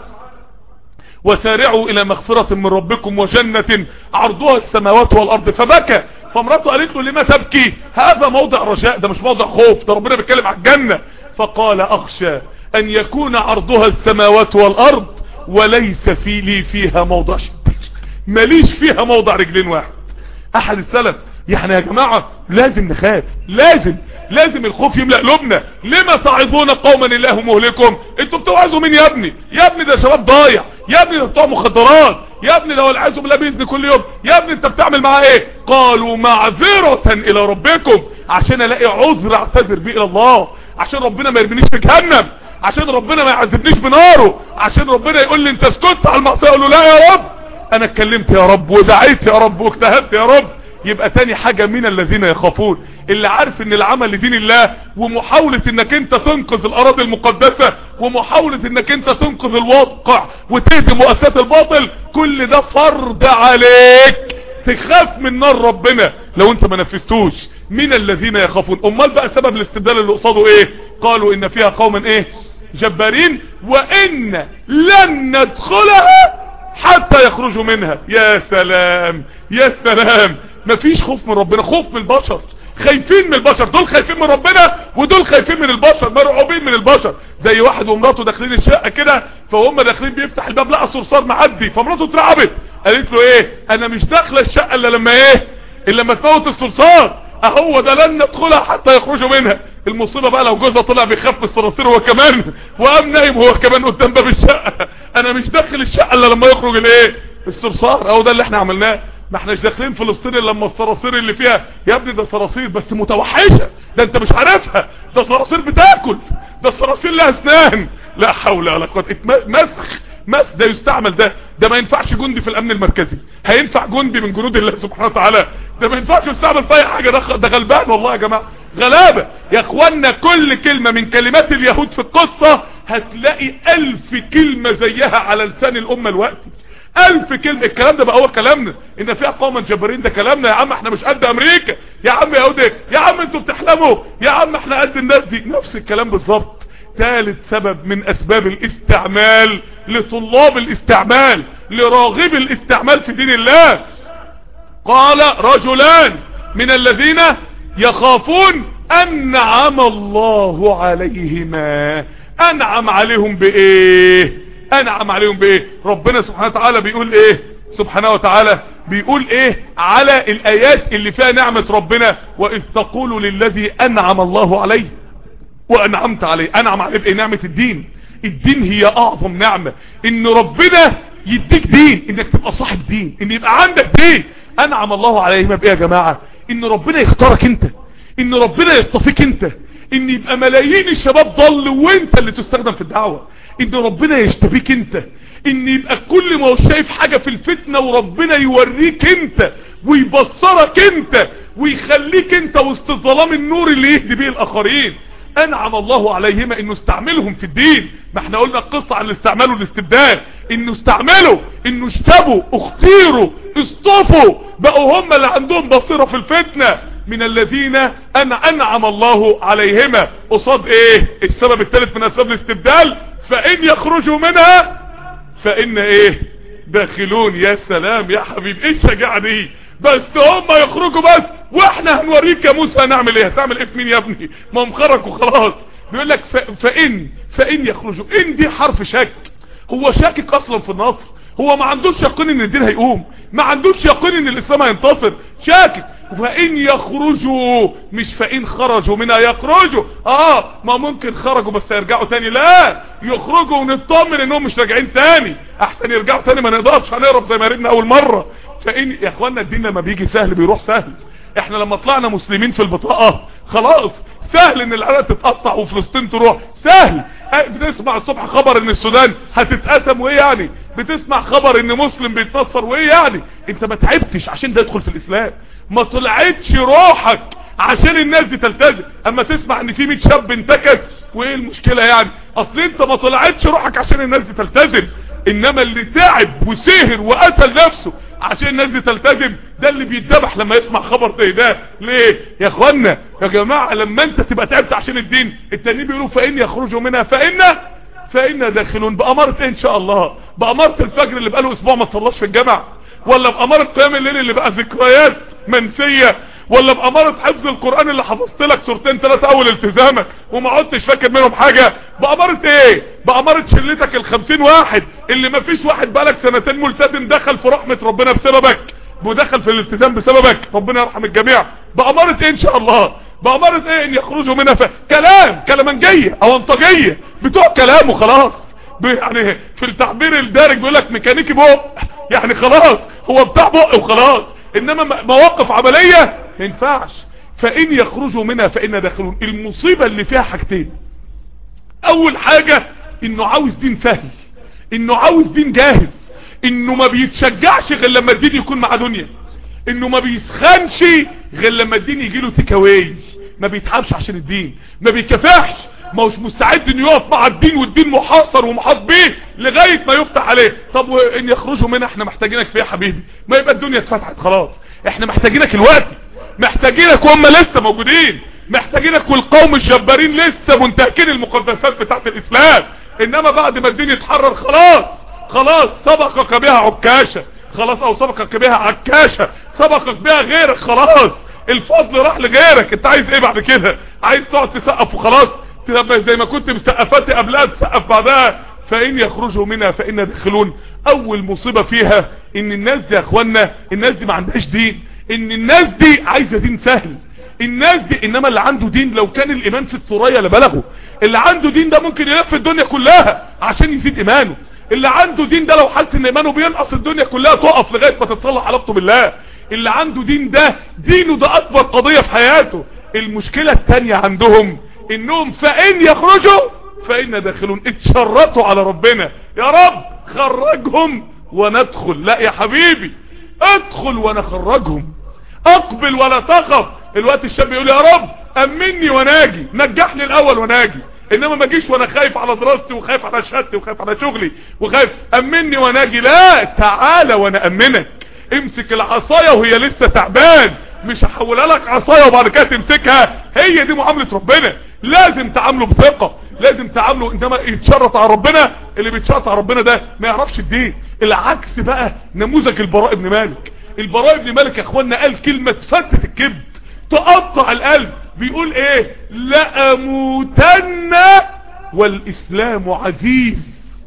وسارعوا الى مغفرة من ربكم وجنة عرضها السماوات والارض فبكى فمراته قالت له لما تبكي هذا موضع رجاء ده مش موضع خوف ده ربنا بيتكلم على الجنة فقال اخشى ان يكون عرضها السماوات والارض وليس في لي فيها موضع شبك ماليش فيها موضع رجلين واحد احد السلف يعني يا جماعة لازم نخاف لازم لازم الخوف يملأ قلوبنا لما تعظون قوما الله مهلكم انتوا بتوعظوا مين يا ابني يا ابني ده شباب ضايع يا ابني ده بتوع مخدرات يا ابني ده والعياذ بالله بيزني كل يوم يا ابني انت بتعمل معاه ايه قالوا معذرة الى ربكم عشان الاقي عذر اعتذر بيه الى الله عشان ربنا ما يرمينيش في جهنم عشان ربنا ما يعذبنيش بناره عشان ربنا يقول لي انت اسكت على المعصيه اقول له لا يا رب انا اتكلمت يا رب ودعيت يا رب واجتهدت يا رب يبقى تاني حاجة من الذين يخافون اللي عارف ان العمل لدين الله ومحاولة انك انت تنقذ الاراضي المقدسة ومحاولة انك انت تنقذ الواقع وتهدم مؤسسات الباطل كل ده فرض عليك تخاف من نار ربنا لو انت ما نفذتوش من الذين يخافون امال بقى سبب الاستدلال اللي قصاده ايه قالوا ان فيها قوما ايه جبارين وان لن ندخلها حتى يخرجوا منها يا سلام يا سلام مفيش خوف من ربنا خوف من البشر خايفين من البشر دول خايفين من ربنا ودول خايفين من البشر مرعوبين من البشر زي واحد ومراته داخلين الشقه كده فهم داخلين بيفتح الباب لقى صرصار معدي فمراته اترعبت قالت له ايه انا مش داخله الشقه الا لما ايه الا لما تموت الصرصار اهو ده لن ندخلها حتى يخرجوا منها المصيبه بقى لو جوزها طلع بيخاف من الصراصير هو كمان وقام نايم هو كمان قدام باب الشقه انا مش داخل الشقه الا لما يخرج الايه الصرصار اهو ده اللي احنا عملناه ما احناش داخلين فلسطين الا لما الصراصير اللي فيها يا ابني ده صراصير بس متوحشه ده انت مش عارفها ده صراصير بتاكل ده صراصير لها اسنان لا حول ولا قوه مسخ مسخ ده يستعمل ده ده ما ينفعش جندي في الامن المركزي هينفع جندي من جنود الله سبحانه وتعالى ده ما ينفعش يستعمل في اي حاجه ده ده غلبان والله يا جماعه غلابه يا اخوانا كل كلمه من كلمات اليهود في القصه هتلاقي الف كلمه زيها على لسان الامه الوقت الف كلمة الكلام ده بقى هو كلامنا ان فيها قوما جبارين ده كلامنا يا عم احنا مش قد امريكا يا عم يهودي يا عم انتوا بتحلموا يا عم احنا قد الناس دي نفس الكلام بالظبط ثالث سبب من اسباب الاستعمال لطلاب الاستعمال لراغب الاستعمال في دين الله قال رجلان من الذين يخافون انعم الله عليهما انعم عليهم بايه انعم عليهم بايه ربنا سبحانه وتعالى بيقول ايه سبحانه وتعالى بيقول ايه على الايات اللي فيها نعمة ربنا واذ تقول للذي انعم الله عليه وانعمت عليه انعم عليه بايه نعمة الدين الدين هي اعظم نعمة ان ربنا يديك دين انك تبقى صاحب دين ان يبقى عندك دين انعم الله عليهما بايه يا جماعة ان ربنا يختارك انت ان ربنا يصطفيك انت ان يبقى ملايين الشباب ضل وانت اللي تستخدم في الدعوة ان ربنا يشتبيك انت ان يبقى كل ما هو شايف حاجة في الفتنة وربنا يوريك انت ويبصرك انت ويخليك انت وسط ظلام النور اللي يهدي بيه الاخرين انعم الله عليهما انه استعملهم في الدين ما احنا قلنا القصة عن الاستعمال والاستبدال انه استعملوا انه اشتبوا اختيروا اصطفوا بقوا هم اللي عندهم بصيرة في الفتنة من الذين أنا انعم الله عليهما قصاد ايه السبب الثالث من اسباب الاستبدال فان يخرجوا منها فان ايه داخلون يا سلام يا حبيب ايه الشجاعة دي بس هم يخرجوا بس واحنا هنوريك يا موسى هنعمل ايه هتعمل ايه في مين يا ابني ما هم خرجوا خلاص بيقول لك فان فان يخرجوا ان دي حرف شك هو شاكك اصلا في النصر هو ما عندوش يقين ان الدين هيقوم ما عندوش يقين ان الاسلام هينتصر شاكك فان يخرجوا مش فان خرجوا منها يخرجوا اه ما ممكن خرجوا بس يرجعوا تاني لا يخرجوا ونطمن انهم مش راجعين تاني احسن يرجعوا تاني ما نقدرش هنهرب زي ما ربنا اول مرة فان يا اخوانا الدين لما بيجي سهل بيروح سهل احنا لما طلعنا مسلمين في البطاقة خلاص سهل ان العراق تتقطع وفلسطين تروح سهل بتسمع الصبح خبر ان السودان هتتقسم وايه يعني بتسمع خبر ان مسلم بيتنصر وايه يعني انت ما تعبتش عشان ده يدخل في الاسلام ما طلعتش روحك عشان الناس دي تلتزم اما تسمع ان في 100 شاب انتكس وايه المشكلة يعني اصل انت ما طلعتش روحك عشان الناس دي تلتزم انما اللي تعب وسهر وقتل نفسه عشان الناس دي تلتزم ده اللي بيتذبح لما يسمع خبر زي ده ليه يا اخوانا يا جماعة لما انت تبقى تعبت عشان الدين التانيين بيقولوا فإن يخرجوا منها فإن فإن داخلون بأمارة إيه ان شاء الله بأمارة الفجر اللي بقاله اسبوع ما تصلاش في الجامع ولا بأمارة قيام الليل اللي بقى ذكريات منسية ولا بأمارة حفظ القرآن اللي حفظت لك سورتين ثلاثة اول التزامك وما عدتش فاكر منهم حاجة بأمارة ايه بأمارة شلتك الخمسين واحد اللي ما فيش واحد بقالك سنتين ملتزم دخل في رحمة ربنا بسببك ودخل في الالتزام بسببك ربنا يرحم الجميع بأمارة ايه ان شاء الله بأمارة ايه ان يخرجوا منها ف... كلام كلامنجية او انطجية بتوع كلام وخلاص يعني في التعبير الدارج بيقول لك ميكانيكي بق يعني خلاص هو بتاع بق وخلاص انما مواقف عملية ما ينفعش فان يخرجوا منها فان داخلون المصيبة اللي فيها حاجتين اول حاجة انه عاوز دين سهل انه عاوز دين جاهز انه ما بيتشجعش غير لما الدين يكون مع دنيا انه ما بيسخنش غير لما الدين يجي له تكاوي ما بيتعبش عشان الدين ما بيكافحش ما هوش مستعد انه يقف مع الدين والدين محاصر ومحاط بيه لغاية ما يفتح عليه طب وان يخرجوا منها احنا محتاجينك فيه يا حبيبي ما يبقى الدنيا اتفتحت خلاص احنا محتاجينك الوقت محتاجينك وهم لسه موجودين محتاجينك والقوم الجبارين لسه منتهكين المقدسات بتاعت الاسلام انما بعد ما الدين يتحرر خلاص خلاص سبقك بها عكاشة خلاص او سبقك بها عكاشة سبقك بها غيرك خلاص الفضل راح لغيرك انت عايز ايه بعد كده عايز تقعد تسقف وخلاص زي ما كنت مسقفاتي قبلها تسقف بعدها فإن يخرجوا منها فإن داخلون أول مصيبة فيها إن الناس دي يا أخوانا الناس دي ما عندهاش دين إن الناس دي عايزة دين سهل الناس دي إنما اللي عنده دين لو كان الإيمان في الثريا لبلغه اللي عنده دين ده ممكن يلف الدنيا كلها عشان يزيد إيمانه اللي عنده دين ده لو حس ان ايمانه بينقص الدنيا كلها تقف لغايه ما تتصلح علاقته بالله اللي عنده دين ده دينه ده اكبر قضيه في حياته المشكله الثانيه عندهم انهم فان يخرجوا فان داخلون اتشرطوا على ربنا يا رب خرجهم وندخل لا يا حبيبي ادخل ونخرجهم اقبل ولا تخف الوقت الشاب يقول يا رب امني وناجي نجحني الاول وناجي انما ما اجيش وانا خايف على دراستي وخايف على شهادتي وخايف على شغلي وخايف امني وناجي لا تعالى وانا امنك امسك العصايه وهي لسه تعبان مش هحولها لك عصايه وبعد كده تمسكها هي دي معامله ربنا لازم تعامله بثقه لازم تعامله انما يتشرط على ربنا اللي بيتشرط على ربنا ده ما يعرفش الدين العكس بقى نموذج البراء ابن مالك البراء ابن مالك يا اخوانا قال كلمه تفتت الكبد تقطع القلب بيقول ايه لأموتن والاسلام عزيز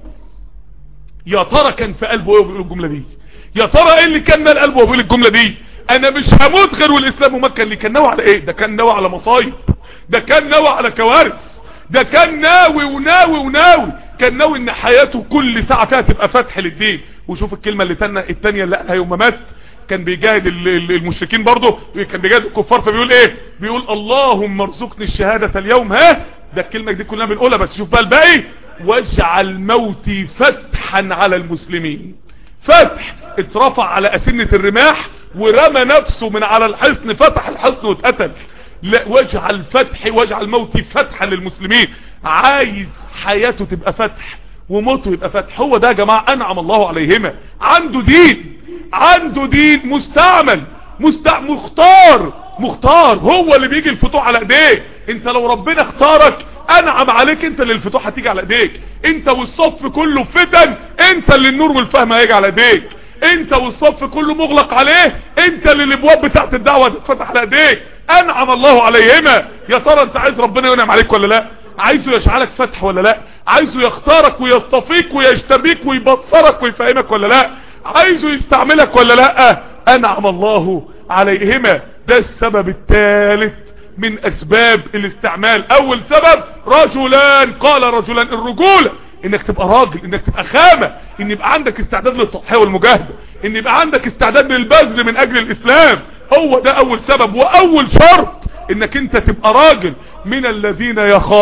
يا ترى كان في قلبه ايه بيقول الجملة دي يا ترى ايه اللي كان مال قلبه بيقول الجملة دي انا مش هموت غير والاسلام ومكة اللي كان ناوي على ايه ده كان ناوي على مصايب ده كان ناوي على كوارث ده كان ناوي وناوي وناوي كان ناوي ان حياته كل ساعة فيها تبقى فتح للدين وشوف الكلمة اللي تانية التانية اللي قالها يوم ما مات كان بيجاهد المشركين برضه كان بيجاهد الكفار فبيقول ايه بيقول اللهم ارزقني الشهادة اليوم ها ده الكلمة دي كلنا بنقولها بس شوف بقى الباقي واجعل موتي فتحا على المسلمين فتح اترفع على أسنة الرماح ورمى نفسه من على الحصن فتح الحصن واتقتل لا واجعل فتحي واجعل موتي فتحا للمسلمين عايز حياته تبقى فتح وموته يبقى فتح هو ده يا جماعة انعم الله عليهما عنده دين عنده دين مستعمل مستع... مختار مختار هو اللي بيجي الفتوح على ايديه انت لو ربنا اختارك انعم عليك انت اللي الفتوح هتيجي على ايديك انت والصف كله فتن انت اللي النور والفهم هيجي على ايديك انت والصف كله مغلق عليه انت اللي الابواب بتاعت الدعوه تتفتح على ايديك انعم الله عليهما يا ترى انت عايز ربنا ينعم عليك ولا لا عايزه يشعلك فتح ولا لا عايزه يختارك ويصطفيك ويجتبيك ويبصرك ويفهمك ولا لا عايزه يستعملك ولا لا انعم الله عليهما ده السبب الثالث من اسباب الاستعمال اول سبب رجلان قال رجلان الرجولة انك تبقى راجل انك تبقى خامة ان يبقى عندك استعداد للتضحية والمجاهدة ان يبقى عندك استعداد للبذل من اجل الاسلام هو ده اول سبب واول شرط انك انت تبقى راجل من الذين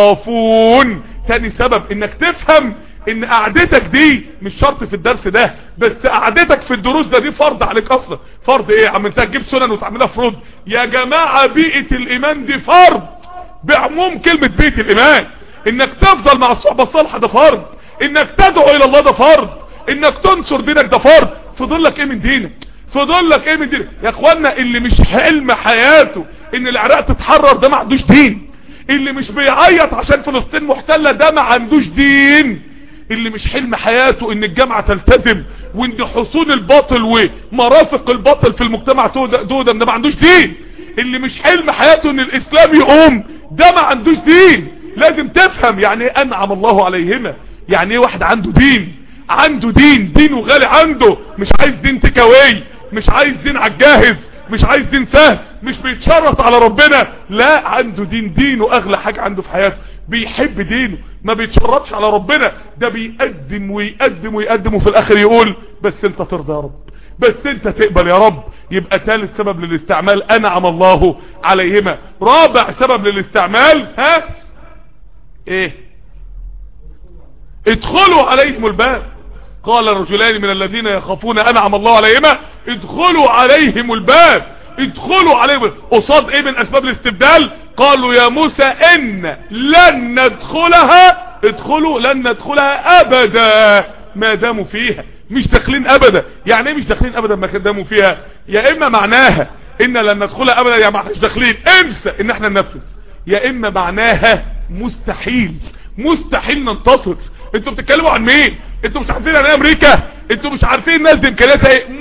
يخافون تاني سبب انك تفهم ان قعدتك دي مش شرط في الدرس ده بس قعدتك في الدروس ده دي فرض عليك اصلا فرض ايه عم انت تجيب سنن وتعملها فروض يا جماعة بيئة الايمان دي فرض بعموم كلمة بيئة الايمان انك تفضل مع الصحبة الصالحة ده فرض انك تدعو الى الله ده فرض انك تنصر دينك ده فرض فضل لك ايه من دينك فضل لك ايه من دينك يا اخوانا اللي مش حلم حياته ان العراق تتحرر ده ما عندوش دين اللي مش بيعيط عشان فلسطين محتلة ده ما عندوش دين اللي مش حلم حياته ان الجامعة تلتزم وان حصون الباطل ومرافق الباطل في المجتمع تهدم ده ما عندوش دين اللي مش حلم حياته ان الاسلام يقوم ده ما عندوش دين لازم تفهم يعني ايه انعم الله عليهما يعني ايه واحد عنده دين عنده دين دينه غالي عنده مش عايز دين تكاوي مش عايز دين على الجاهز مش عايز دين سهل مش بيتشرط على ربنا لا عنده دين دينه اغلى حاجة عنده في حياته بيحب دينه ما بيتشرطش على ربنا ده بيقدم ويقدم ويقدم وفي الاخر يقول بس انت ترضى يا رب بس انت تقبل يا رب يبقى ثالث سبب للاستعمال انعم الله عليهما رابع سبب للاستعمال ها ايه ادخلوا عليهم الباب قال رجلان من الذين يخافون انعم الله عليهما ادخلوا عليهم الباب ادخلوا عليهم قصاد ايه من اسباب الاستبدال قالوا يا موسى ان لن ندخلها ادخلوا لن ندخلها ابدا ما داموا فيها مش داخلين ابدا يعني ايه مش داخلين ابدا ما داموا فيها يا اما معناها ان لن ندخلها ابدا يا معناها مش داخلين انسى ان احنا ننفذ يا اما معناها مستحيل مستحيل ننتصر انتوا بتتكلموا عن مين انتوا مش عارفين عن ايه امريكا انتوا مش عارفين الناس دي امكانياتها ايه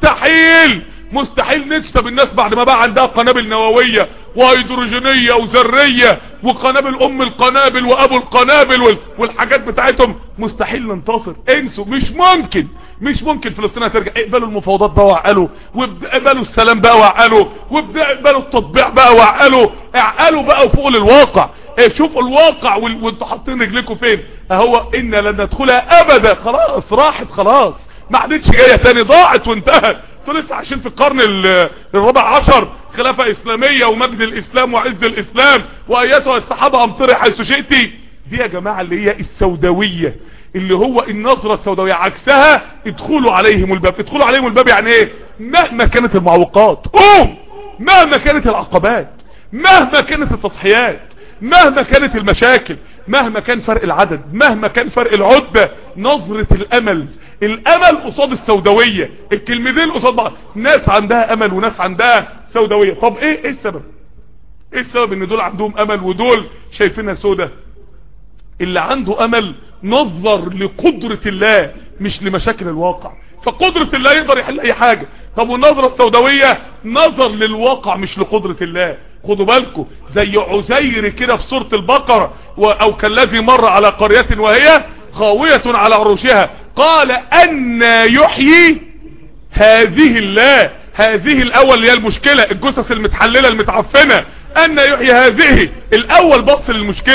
مستحيل مستحيل نكسب الناس بعد ما بقى عندها قنابل نووية وهيدروجينية وذرية وقنابل ام القنابل وابو القنابل والحاجات بتاعتهم مستحيل ننتصر انسوا مش ممكن مش ممكن فلسطين هترجع اقبلوا المفاوضات بقى وعقلوا واقبلوا السلام بقى وعقلوا واقبلوا التطبيع بقى وعقلوا اعقلوا بقى وفوق للواقع ايه شوفوا الواقع وانتوا حاطين رجلكم فين اهو ان لن ندخلها ابدا خلاص راحت خلاص ما عادتش جايه تاني ضاعت وانتهت انتوا لسه عايشين في القرن الرابع عشر خلافة اسلامية ومجد الاسلام وعز الاسلام وايتها الصحابة امطري حيث شئتي دي يا جماعة اللي هي السوداوية اللي هو النظرة السوداوية عكسها ادخلوا عليهم الباب ادخلوا عليهم الباب يعني ايه مهما كانت المعوقات قوم مهما كانت العقبات مهما كانت التضحيات مهما كانت المشاكل مهما كان فرق العدد مهما كان فرق العدة نظرة الامل الامل قصاد السوداوية الكلمتين قصاد بعض ناس عندها امل وناس عندها سوداوية طب ايه ايه السبب ايه السبب ان دول عندهم امل ودول شايفينها سودة اللي عنده امل نظر لقدرة الله مش لمشاكل الواقع فقدرة الله يقدر يحل اي حاجة طب والنظرة السوداوية نظر للواقع مش لقدرة الله خدوا بالكم زي عزير كده في سورة البقرة او كالذي مر على قرية وهي خاوية على عروشها قال أن يحيي هذه الله هذه الاول اللي هي المشكلة الجثث المتحللة المتعفنة أن يحيي هذه الاول بص للمشكلة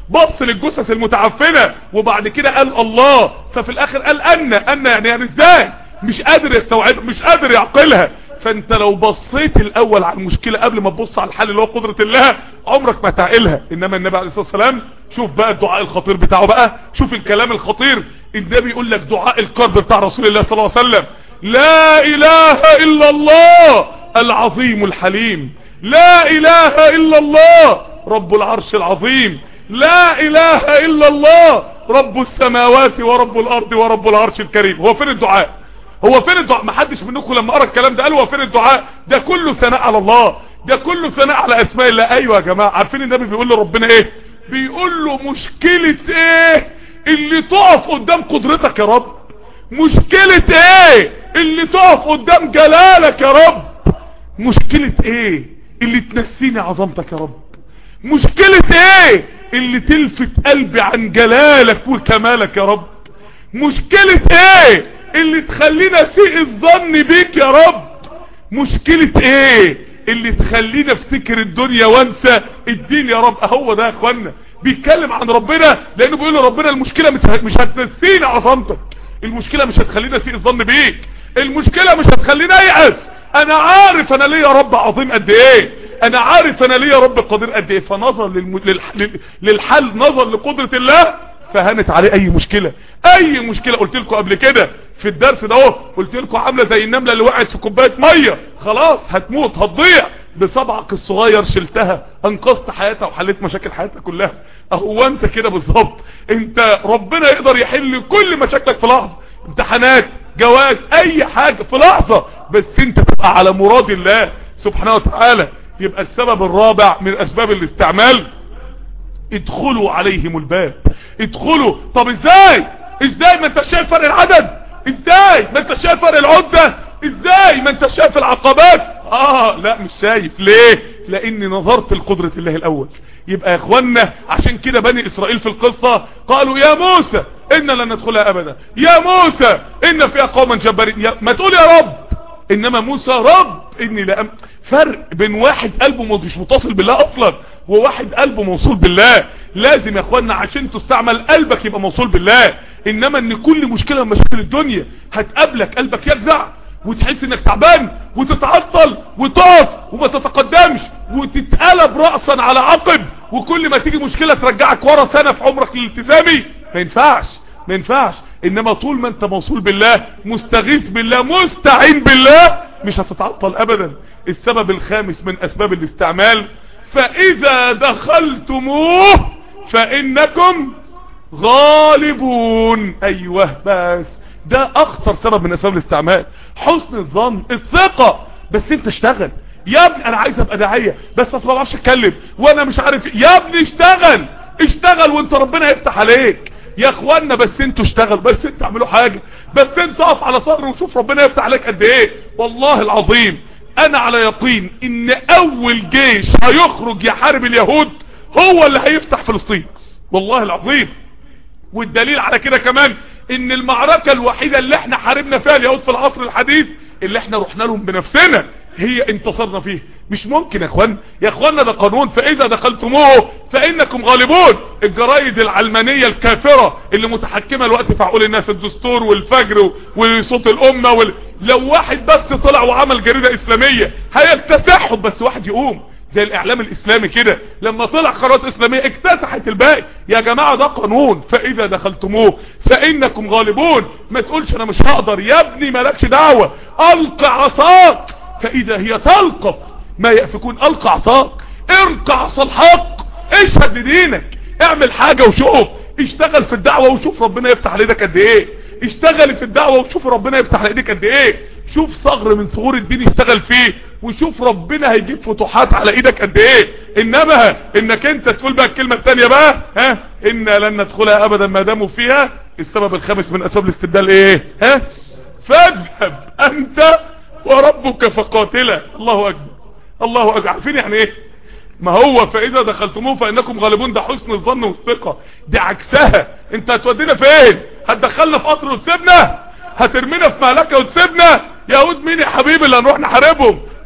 بص للجثث المتعفنة وبعد كده قال الله ففي الاخر قال ان ان يعني يعني ازاي مش قادر يستوعب مش قادر يعقلها فانت لو بصيت الاول على المشكلة قبل ما تبص على الحل اللي هو قدرة الله عمرك ما تعقلها انما النبي عليه الصلاة والسلام شوف بقى الدعاء الخطير بتاعه بقى شوف الكلام الخطير النبي يقول لك دعاء الكرب بتاع رسول الله صلى الله عليه وسلم لا اله الا الله العظيم الحليم لا اله الا الله رب العرش العظيم لا اله الا الله رب السماوات ورب الارض ورب العرش الكريم هو فين الدعاء هو فين الدعاء ما حدش منكم لما قرا الكلام ده قال هو فين الدعاء ده كله ثناء على الله ده كله ثناء على اسماء الله ايوه يا جماعه عارفين النبي بيقول لربنا ايه بيقول له مشكله ايه اللي تقف قدام قدرتك يا رب مشكله ايه اللي تقف قدام جلالك يا رب مشكله ايه اللي تنسيني عظمتك يا رب مشكله ايه اللي تلفت قلبي عن جلالك وكمالك يا رب مشكله ايه اللي تخلينا اسيء الظن بيك يا رب مشكلة ايه اللي تخلينا افتكر الدنيا وانسى الدين يا رب اهو ده يا اخوانا بيتكلم عن ربنا لانه بيقول لربنا المشكلة مش مش هتنسينا عظمتك المشكلة مش هتخلينا اسيء الظن بيك المشكلة مش هتخلينا يأس انا عارف انا ليا رب عظيم قد ايه انا عارف انا ليا رب قدير قد ايه فنظر للم... للح... للحل نظر لقدرة الله فهنت عليه اي مشكلة اي مشكلة قلت لكم قبل كده في الدرس ده اهو قلت لكم عامله زي النمله اللي وقعت في كوبايه ميه خلاص هتموت هتضيع بصبعك الصغير شلتها انقذت حياتها وحليت مشاكل حياتها كلها اهو انت كده بالظبط انت ربنا يقدر يحل كل مشاكلك في لحظه امتحانات جواز اي حاجه في لحظه بس انت تبقى على مراد الله سبحانه وتعالى يبقى السبب الرابع من اسباب الاستعمال ادخلوا عليهم الباب ادخلوا طب ازاي ازاي ما انت شايف فرق العدد ازاي ما انت شايف فرق العدة ازاي ما انت شايف العقبات اه لا مش شايف ليه لاني نظرت لقدرة الله الاول يبقى يا اخوانا عشان كده بني اسرائيل في القصة قالوا يا موسى ان لن ندخلها ابدا يا موسى ان فيها قوما جبارين يا ما تقول يا رب انما موسى رب اني لا أم... فرق بين واحد قلبه مش متصل بالله اصلا وواحد قلبه موصول بالله لازم يا اخوانا عشان تستعمل قلبك يبقى موصول بالله انما ان كل مشكلة من مشاكل الدنيا هتقابلك قلبك يجزع وتحس انك تعبان وتتعطل وتقف وما تتقدمش وتتقلب رأسا على عقب وكل ما تيجي مشكلة ترجعك ورا سنة في عمرك الالتزامي ما ينفعش ما ينفعش انما طول ما انت موصول بالله مستغيث بالله مستعين بالله مش هتتعطل ابدا السبب الخامس من اسباب الاستعمال فاذا دخلتموه فانكم غالبون ايوه بس ده اخطر سبب من اسباب الاستعمال حسن الظن الثقة بس انت اشتغل يا ابني انا عايز ابقى داعية بس اصلا ما بعرفش اتكلم وانا مش عارف يا ابني اشتغل اشتغل وانت ربنا يفتح عليك يا اخوانا بس انتوا اشتغل بس انتوا اعملوا حاجة بس انت اقف على صدر وشوف ربنا يفتح عليك قد ايه والله العظيم انا على يقين ان اول جيش هيخرج يحارب اليهود هو اللي هيفتح فلسطين والله العظيم والدليل على كده كمان ان المعركة الوحيدة اللي احنا حاربنا فيها اليهود في العصر الحديث اللي احنا رحنا لهم بنفسنا هي انتصرنا فيه مش ممكن يا اخوان يا اخوانا ده قانون فاذا دخلتموه فانكم غالبون الجرايد العلمانية الكافرة اللي متحكمة الوقت في عقول الناس الدستور والفجر وصوت الامة وال... لو واحد بس طلع وعمل جريدة اسلامية هيكتسحهم بس واحد يقوم زي الاعلام الاسلامي كده لما طلع قرارات اسلامية اكتسحت الباقي يا جماعة ده قانون فاذا دخلتموه فانكم غالبون ما تقولش انا مش هقدر يا ابني مالكش دعوة القى عصاك فاذا هي تلقف ما يأفكون القى عصاك ارقع عصا الحق اشهد لدينك اعمل حاجة وشوف اشتغل في الدعوة وشوف ربنا يفتح على ايدك قد ايه اشتغل في الدعوة وشوف ربنا يفتح على ايدك قد ايه شوف ثغر من ثغور الدين اشتغل فيه وشوف ربنا هيجيب فتوحات على ايدك قد ايه انما انك انت تقول بقى الكلمة الثانية بقى ها انا لن ندخلها ابدا ما داموا فيها السبب الخامس من اسباب الاستبدال ايه ها فاذهب انت وربك فقاتلا الله اكبر الله اكبر عارفين يعني ايه ما هو فاذا دخلتموه فانكم غالبون ده حسن الظن والثقة دي عكسها انت هتودينا فين هتدخلنا في قطر وتسيبنا هترمينا في مهلكة وتسيبنا يهود مين يا حبيبي اللي هنروح نحاربهم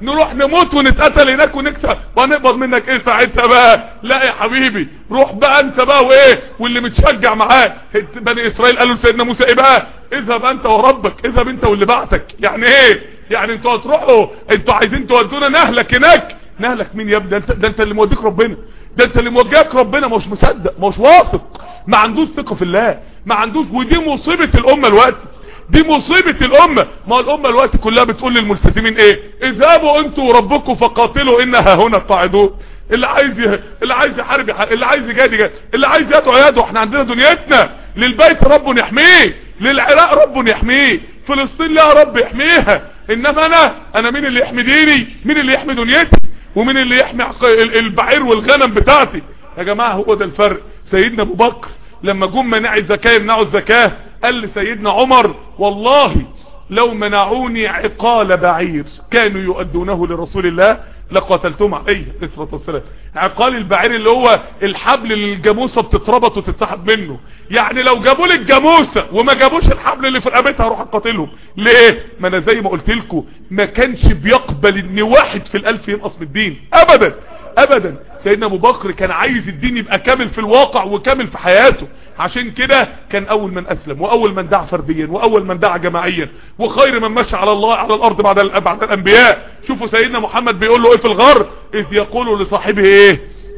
نروح نموت ونتقتل هناك ونكسب وهنقبض منك ايه ساعتها بقى لا يا حبيبي روح بقى انت بقى وايه واللي متشجع معاك بني اسرائيل قالوا لسيدنا موسى ايه بقى اذهب انت وربك اذهب انت واللي بعتك يعني ايه يعني انتوا هتروحوا انتوا عايزين تودونا نهلك هناك نهلك مين يا ابني ده انت, ده انت اللي موديك ربنا ده انت اللي موجهك ربنا مش مصدق مش واثق ما عندوش ثقه في الله ما عندوش ودي مصيبه الامه الوقت دي مصيبة الامة ما الامة الوقت كلها بتقول للملتزمين ايه اذهبوا انتوا وربكم فقاتلوا انها هنا القاعدون اللي عايز ي... اللي عايز يحارب يحارب اللي عايز يجادي يجادي اللي عايز يدعو يدعو احنا عندنا دنيتنا للبيت رب يحميه للعراق رب يحميه فلسطين لها رب يحميها انما انا انا مين اللي يحمي ديني مين اللي يحمي دنيتي ومين اللي يحمي البعير والغنم بتاعتي يا جماعة هو ده الفرق سيدنا ابو بكر لما جم منع الزكاة يمنعوا الزكاة قال لسيدنا عمر والله لو منعوني عقال بعير كانوا يؤدونه لرسول الله لقتلتهم عليه الصلاه والسلام عقال البعير اللي هو الحبل اللي الجاموسه بتتربط وتتسحب منه يعني لو جابوا لي الجاموسه وما جابوش الحبل اللي في رقبتها هروح اقاتلهم ليه ما انا زي ما قلت لكم ما كانش بيقبل ان واحد في الالف ينقص من الدين ابدا ابدا سيدنا ابو بكر كان عايز الدين يبقى كامل في الواقع وكامل في حياته عشان كده كان اول من اسلم واول من دعا فرديا واول من دعا جماعيا وخير من مشى على الله على الارض بعد بعد الانبياء شوفوا سيدنا محمد بيقول له ايه في الغار اذ يقول لصاحبه ايه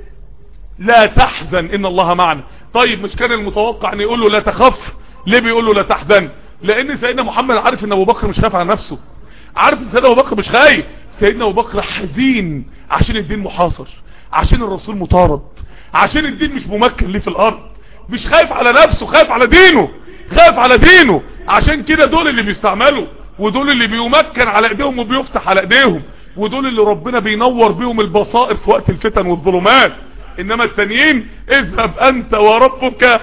لا تحزن ان الله معنا طيب مش كان المتوقع ان يقول له لا تخف ليه بيقول له لا تحزن لان سيدنا محمد عارف ان ابو بكر مش خايف على نفسه عارف ان سيدنا ابو بكر مش خايف سيدنا ابو بكر حزين عشان الدين محاصر عشان الرسول مطارد عشان الدين مش ممكن ليه في الارض مش خايف على نفسه خايف على دينه خايف على دينه عشان كده دول اللي بيستعملوا ودول اللي بيمكن على ايديهم وبيفتح على ايديهم ودول اللي ربنا بينور بيهم البصائر في وقت الفتن والظلمات انما التانيين اذهب انت وربك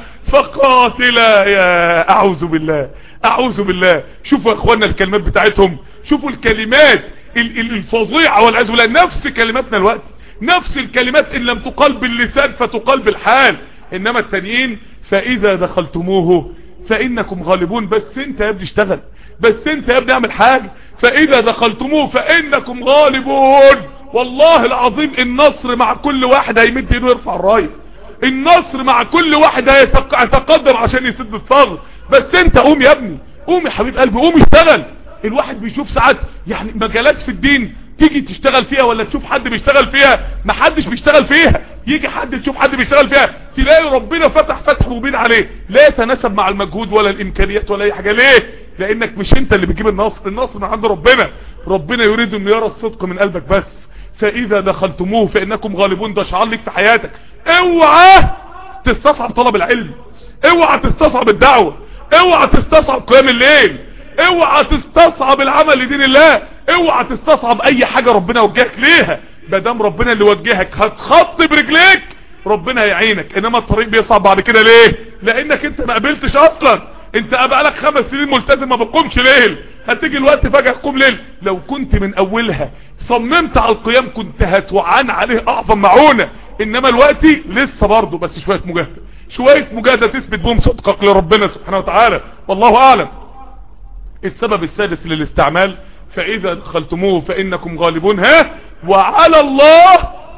فقاتلا يا اعوذ بالله اعوذ بالله شوفوا يا اخوانا الكلمات بتاعتهم شوفوا الكلمات الفظيعه والعياذ بالله نفس كلماتنا الوقت نفس الكلمات ان لم تقال باللسان فتقال بالحال انما التانيين فاذا دخلتموه فانكم غالبون بس انت يا ابني اشتغل بس انت يا ابني اعمل حاجه فاذا دخلتموه فانكم غالبون والله العظيم النصر مع كل واحد هيمد ايده ويرفع الرايه النصر مع كل واحد هيتقدم عشان يسد الثغر بس انت قوم يا ابني قوم يا حبيب قلبي قوم اشتغل الواحد بيشوف ساعات يعني مجالات في الدين تيجي تشتغل فيها ولا تشوف حد بيشتغل فيها ما حدش بيشتغل فيها يجي حد تشوف حد بيشتغل فيها تلاقي ربنا فتح فتح مبين عليه لا يتناسب مع المجهود ولا الامكانيات ولا اي حاجه ليه لانك مش انت اللي بتجيب النصر النصر من عند ربنا ربنا يريد انه يرى الصدق من قلبك بس فاذا دخلتموه فانكم غالبون ده شعار ليك في حياتك اوعى تستصعب طلب العلم اوعى تستصعب الدعوه اوعى تستصعب قيام الليل اوعى تستصعب العمل لدين الله اوعى تستصعب اي حاجة ربنا وجهك ليها مادام ربنا اللي وجهك هتخط برجليك ربنا هيعينك انما الطريق بيصعب بعد كده ليه لانك انت ما قبلتش اصلا انت بقالك خمس سنين ملتزم ما بتقومش ليل هتيجي الوقت فجأة تقوم ليل لو كنت من اولها صممت على القيام كنت هتوعان عليه اعظم معونة انما الوقت لسه برضه بس شوية مجاهدة شوية مجاهدة تثبت بهم صدقك لربنا سبحانه وتعالى والله اعلم السبب السادس للاستعمال فاذا دخلتموه فانكم غالبون ها وعلى الله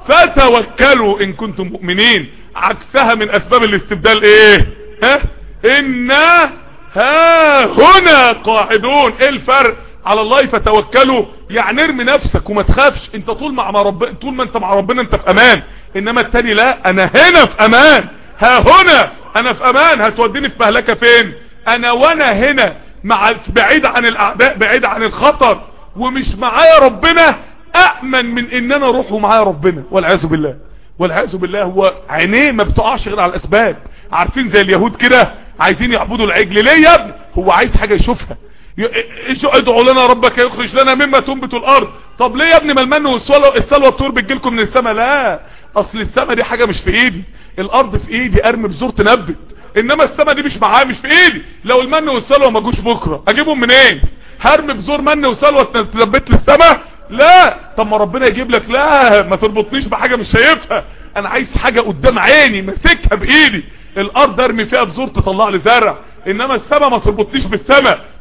فتوكلوا ان كنتم مؤمنين عكسها من اسباب الاستبدال ايه ها انا ها هنا قاعدون ايه الفرق على الله فتوكلوا يعني ارمي نفسك وما تخافش انت طول مع ربنا طول ما انت مع ربنا انت في امان انما التاني لا انا هنا في امان ها هنا انا في امان هتوديني في مهلكه فين انا وانا هنا مع بعيد عن الاعداء بعيد عن الخطر ومش معايا ربنا أأمن من إن أنا أروح ومعايا ربنا والعياذ بالله والعياذ بالله هو عينيه ما بتقعش غير على الأسباب عارفين زي اليهود كده عايزين يعبدوا العجل ليه يا ابني هو عايز حاجة يشوفها ادعوا لنا ربك يخرج لنا مما تنبت الارض طب ليه يا ابني ما المن والسلوى السلوى الطور بتجيلكم من السماء لا اصل السماء دي حاجه مش في ايدي الارض في ايدي ارمي بذور تنبت انما السماء دي مش معايا مش في ايدي لو المن والسلوى ما جوش بكره اجيبهم منين هرمي بذور من وسلوى تنبت لي السماء لا طب ما ربنا يجيب لك لا ما تربطنيش بحاجه مش شايفها انا عايز حاجه قدام عيني ماسكها بايدي الارض ارمي فيها بذور تطلع لي زرع انما السماء ما تربطنيش بالسماء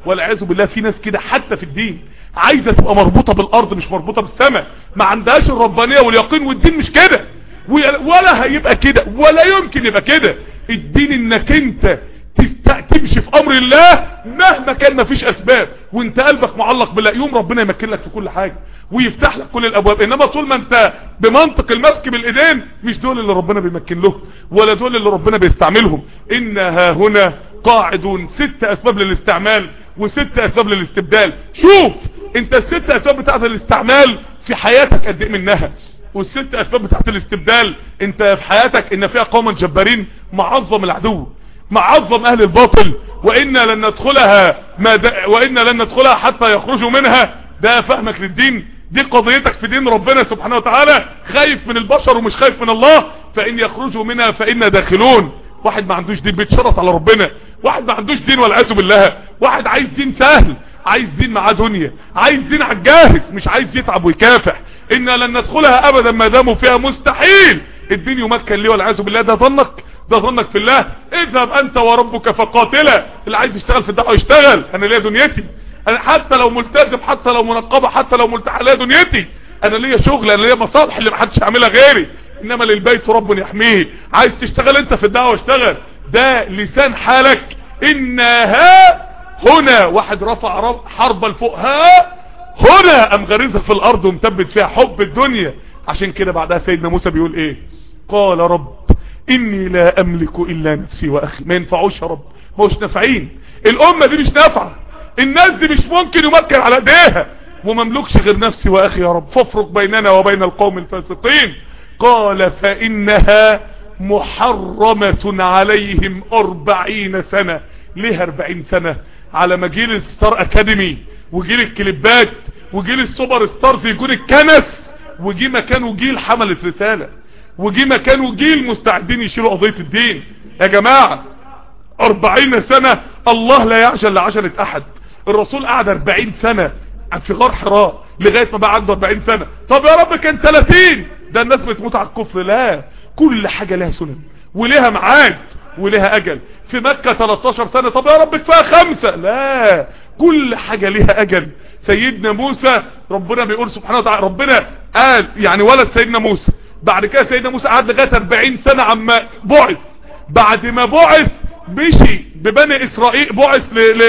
والعياذ بالله في ناس كده حتى في الدين عايزه تبقى مربوطه بالارض مش مربوطه بالسماء ما عندهاش الربانيه واليقين والدين مش كده ولا هيبقى كده ولا يمكن يبقى كده الدين انك انت تمشي في امر الله مهما كان مفيش اسباب وانت قلبك معلق بالله يوم ربنا يمكن لك في كل حاجة ويفتح لك كل الابواب انما طول ما انت بمنطق المسك بالايدين مش دول اللي ربنا بيمكن لهم ولا دول اللي ربنا بيستعملهم انها هنا قاعدون ست اسباب للاستعمال وست اسباب للاستبدال شوف انت الست اسباب بتاعت الاستعمال في حياتك قد ايه منها والست اسباب بتاعت الاستبدال انت في حياتك ان فيها قوما جبارين معظم العدو معظم اهل الباطل وإنا لن ندخلها ما د... وإنا لن ندخلها حتى يخرجوا منها ده فهمك للدين دي قضيتك في دين ربنا سبحانه وتعالى خايف من البشر ومش خايف من الله فإن يخرجوا منها فإنا داخلون واحد ما عندوش دين بيتشرط على ربنا واحد ما عندوش دين والعياذ بالله واحد عايز دين سهل عايز دين معاه دنيا عايز دين على الجاهز مش عايز يتعب ويكافح إنا لن ندخلها أبدا ما داموا فيها مستحيل الدين يمكن ليه والعياذ بالله ده ظنك ده ظنك في الله اذهب انت وربك فقاتلا اللي عايز يشتغل في الدعوه يشتغل انا ليا دنيتي انا حتى لو ملتزم حتى لو منقبه حتى لو ملتحى ليا دنيتي انا ليا شغل انا ليا مصالح اللي محدش يعملها غيري انما للبيت رب يحميه عايز تشتغل انت في الدعوه اشتغل ده لسان حالك انها هنا واحد رفع حربا لفوق ها هنا ام غريزها في الارض ومثبت فيها حب الدنيا عشان كده بعدها سيدنا موسى بيقول ايه قال رب اني لا املك الا نفسي واخي ما ينفعوش يا رب ما هوش نافعين الامه دي مش نافعه الناس دي مش ممكن يمكن على ايديها ومملكش غير نفسي واخي يا رب فافرق بيننا وبين القوم الفاسقين قال فانها محرمة عليهم اربعين سنة ليه اربعين سنة على ما جيل الستار اكاديمي وجيل الكليبات وجيل السوبر ستارز يكون الكنس وجي مكانه جيل حملة رسالة وجي مكانه جيل مستعدين يشيلوا قضية الدين يا جماعة اربعين سنة الله لا يعجل لعجلة احد الرسول قعد اربعين سنة في غار حراء لغاية ما بقى عنده اربعين سنة طب يا رب كان تلاتين ده الناس بتموت على الكفر لا كل حاجة لها سنن ولها معاد ولها اجل في مكة 13 سنة طب يا رب كفايه خمسة لا كل حاجة لها اجل سيدنا موسى ربنا بيقول سبحانه وتعالى ربنا قال يعني ولد سيدنا موسى بعد كده سيدنا موسى قعد لغايه 40 سنة عما بعث بعد ما بعث مشي ببني اسرائيل بعث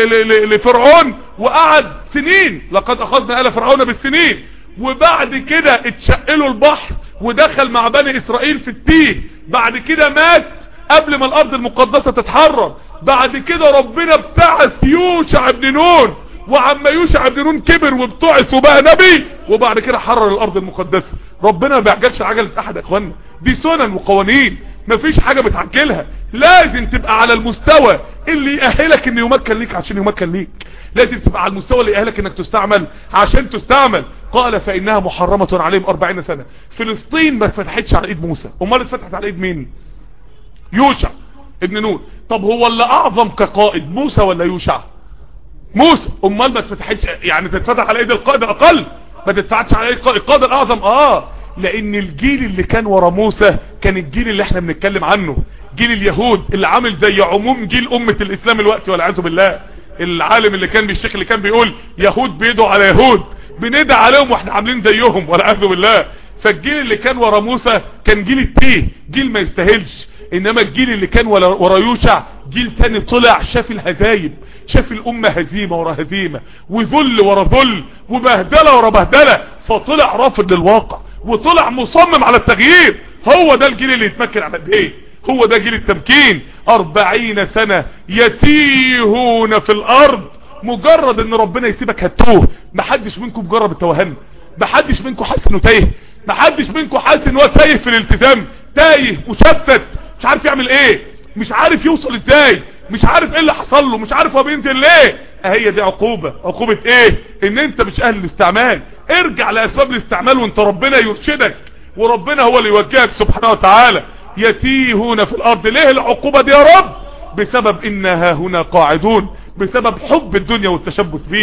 لفرعون وقعد سنين لقد اخذنا آل فرعون بالسنين وبعد كده اتشقلوا البحر ودخل مع بني اسرائيل في التيه بعد كده مات قبل ما الارض المقدسة تتحرر بعد كده ربنا ابتعث يوشع بن نون وعما يوشع بن نون كبر وابتعث وبقى نبي وبعد كده حرر الارض المقدسة ربنا ما بيعجلش عجلة احد يا اخوانا دي سنن وقوانين مفيش حاجة بتعجلها لازم تبقى على المستوى اللي يأهلك ان يمكن ليك عشان يمكن ليك لازم تبقى على المستوى اللي يأهلك انك تستعمل عشان تستعمل قال فانها محرمة عليهم 40 سنة فلسطين ما اتفتحتش على ايد موسى امال اتفتحت على ايد مين يوشع ابن نون طب هو اللي اعظم كقائد موسى ولا يوشع موسى امال ما اتفتحتش يعني تتفتح على ايد القائد اقل ما تدفعتش على ايد القائد الاعظم اه لان الجيل اللي كان ورا موسى كان الجيل اللي احنا بنتكلم عنه جيل اليهود اللي عامل زي عموم جيل امة الاسلام الوقت والعياذ بالله العالم اللي كان بالشيخ اللي كان بيقول يهود بيدعوا على يهود بندعي عليهم واحنا عاملين زيهم والعياذ بالله فالجيل اللي كان ورا موسى كان جيل التيه جيل ما يستاهلش انما الجيل اللي كان ورا يوشع جيل تاني طلع شاف الهزايم شاف الامة هزيمة ورا هزيمة وذل ورا ذل وبهدلة ورا بهدلة فطلع رافض للواقع وطلع مصمم على التغيير هو ده الجيل اللي يتمكن على ايديه هو ده جيل التمكين اربعين سنة يتيهون في الارض مجرد ان ربنا يسيبك هتوه محدش منكم جرب التوهان محدش منكم حاسس انه تايه محدش منكم حاسس ان هو تايه في الالتزام تايه مشتت مش عارف يعمل ايه مش عارف يوصل ازاي مش عارف ايه اللي حصل له مش عارف هو بينزل ليه هي دي عقوبة عقوبة ايه ان انت مش اهل الاستعمال ارجع لاسباب الاستعمال وانت ربنا يرشدك وربنا هو اللي يوجهك سبحانه وتعالى يتيهون في الارض ليه العقوبة دي يا رب بسبب انها هنا قاعدون بسبب حب الدنيا والتشبث بيها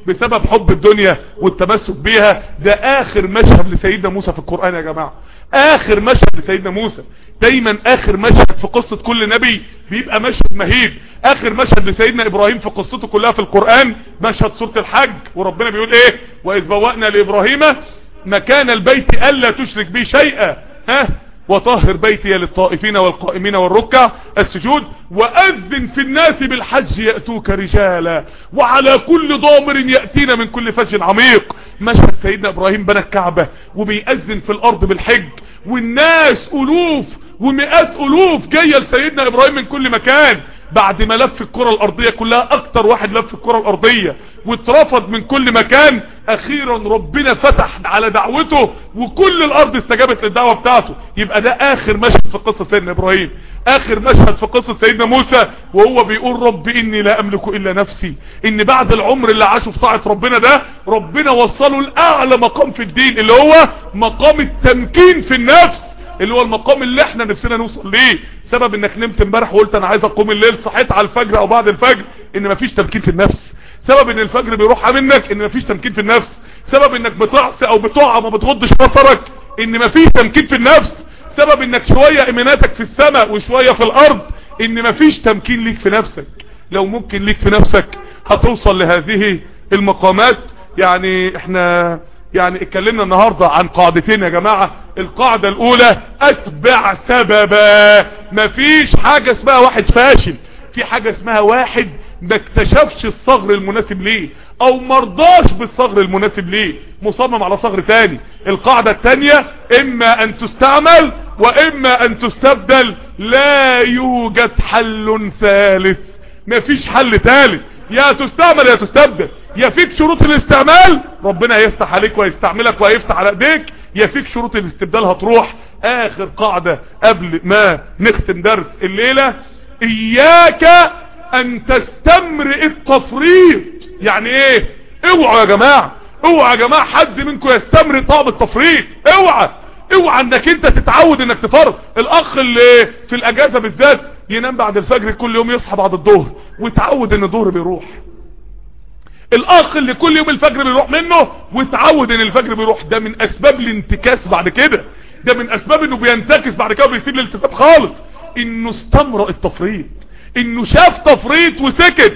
بسبب حب الدنيا والتمسك بيها ده اخر مشهد لسيدنا موسى في القرآن يا جماعة اخر مشهد لسيدنا موسى دايما اخر مشهد في قصة كل نبي بيبقى مشهد مهيب اخر مشهد لسيدنا ابراهيم في قصته كلها في القرآن مشهد سورة الحج وربنا بيقول ايه واذ بوأنا لابراهيم مكان البيت الا تشرك بي شيئا ها وطهر بيتي للطائفين والقائمين والركع السجود وأذن في الناس بالحج يأتوك رجالا وعلى كل ضامر يأتينا من كل فج عميق مشهد سيدنا إبراهيم بنى الكعبة وبيأذن في الأرض بالحج والناس ألوف ومئات ألوف جاية لسيدنا إبراهيم من كل مكان بعد ما لف الكرة الارضية كلها اكتر واحد لف الكرة الارضية واترفض من كل مكان اخيرا ربنا فتح على دعوته وكل الارض استجابت للدعوة بتاعته يبقى ده اخر مشهد في قصة سيدنا ابراهيم اخر مشهد في قصة سيدنا موسى وهو بيقول رب اني لا املك الا نفسي ان بعد العمر اللي عاشه في طاعة ربنا ده ربنا وصله لاعلى مقام في الدين اللي هو مقام التمكين في النفس اللي هو المقام اللي احنا نفسنا نوصل ليه سبب انك نمت امبارح وقلت انا عايز اقوم الليل صحيت على الفجر او بعد الفجر ان مفيش تمكين في النفس سبب ان الفجر بيروح منك ان مفيش تمكين في النفس سبب انك بتعصي او بتقع ما بتغضش بصرك ان مفيش تمكين في النفس سبب انك شوية ايماناتك في السماء وشوية في الارض ان مفيش تمكين ليك في نفسك لو ممكن ليك في نفسك هتوصل لهذه المقامات يعني احنا يعني اتكلمنا النهاردة عن قاعدتين يا جماعة القاعدة الاولى اتبع سببا مفيش حاجة اسمها واحد فاشل في حاجة اسمها واحد ما اكتشفش الصغر المناسب ليه او مرضاش بالصغر المناسب ليه مصمم على صغر تاني القاعدة التانية اما ان تستعمل واما ان تستبدل لا يوجد حل ثالث مفيش حل ثالث يا تستعمل يا تستبدل يا فيك شروط الاستعمال ربنا هيفتح عليك ويستعملك وهيفتح على ايديك يا فيك شروط الاستبدال هتروح اخر قاعدة قبل ما نختم درس الليلة اياك ان تستمرئ التفريط يعني ايه اوعوا يا جماعة اوعوا يا جماعة حد منكم يستمرئ طعم التفريط اوعى اوعى انك انت تتعود انك تفرط الاخ اللي في الاجازة بالذات ينام بعد الفجر كل يوم يصحى بعد الظهر ويتعود ان الظهر بيروح الاخ اللي كل يوم الفجر بيروح منه وتعود ان الفجر بيروح ده من اسباب الانتكاس بعد كده ده من اسباب انه بينتكس بعد كده وبيسيب الالتزام خالص انه استمرأ التفريط انه شاف تفريط وسكت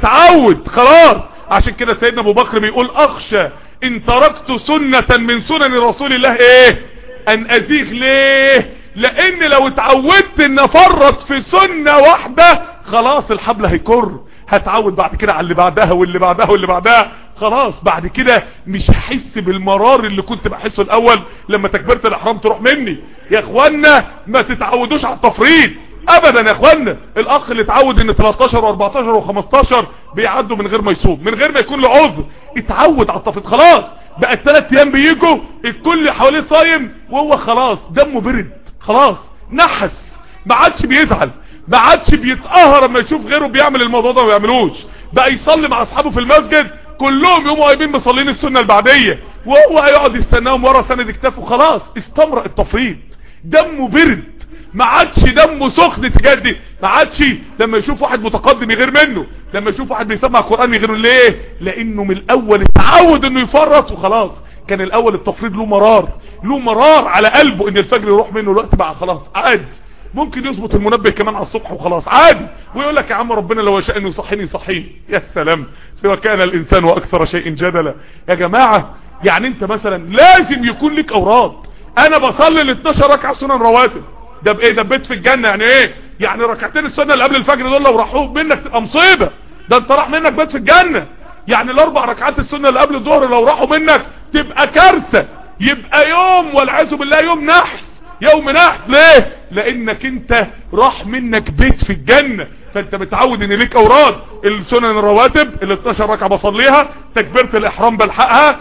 فتعود خلاص عشان كده سيدنا ابو بكر بيقول اخشى ان تركت سنة من سنن رسول الله ايه ان ازيغ ليه لان لو اتعودت ان افرط في سنة واحدة خلاص الحبل هيكر هتعود بعد كده على اللي بعدها واللي بعدها واللي بعدها خلاص بعد كده مش هحس بالمرار اللي كنت بحسه الاول لما تكبيره الاحرام تروح مني يا اخوانا ما تتعودوش على التفريط ابدا يا اخوانا الاخ اللي اتعود ان 13 و14 و15 بيعدوا من غير ما يصوم من غير ما يكون له عذر اتعود على التفريط خلاص بقى الثلاث ايام بيجوا الكل حواليه صايم وهو خلاص دمه برد خلاص نحس ما عادش بيزعل ما عادش بيتقهر لما يشوف غيره بيعمل الموضوع ده ما بيعملوش بقى يصلي مع اصحابه في المسجد كلهم يقوموا قايمين مصلين السنه البعديه وهو هيقعد يستناهم ورا سند كتافه خلاص استمرأ التفريط دمه برد ما عادش دمه سخن تجدي ما عادش لما يشوف واحد متقدم يغير منه لما يشوف واحد بيسمع قران يغير منه ليه لانه من الاول اتعود انه يفرط وخلاص كان الاول التفريط له مرار له مرار على قلبه ان الفجر يروح منه الوقت بقى خلاص عادي ممكن يظبط المنبه كمان على الصبح وخلاص عادي ويقول لك يا عم ربنا لو شاء انه يصحيني يصحيني يا سلام سوى كان الانسان واكثر شيء جدلا يا جماعة يعني انت مثلا لازم يكون لك اوراد انا بصلي ال 12 ركعه سنن رواتب ده بايه ده بيت في الجنه يعني ايه يعني ركعتين السنه اللي قبل الفجر دول لو راحوا منك تبقى مصيبه ده انت راح منك بيت في الجنه يعني الاربع ركعات السنه اللي قبل الظهر لو راحوا منك تبقى كارثه يبقى يوم والعياذ بالله يوم نحس يوم نحس ليه لانك انت راح منك بيت في الجنة فانت متعود ان ليك اوراد السنن الرواتب ال 12 ركعه بصليها تكبيره الاحرام بلحقها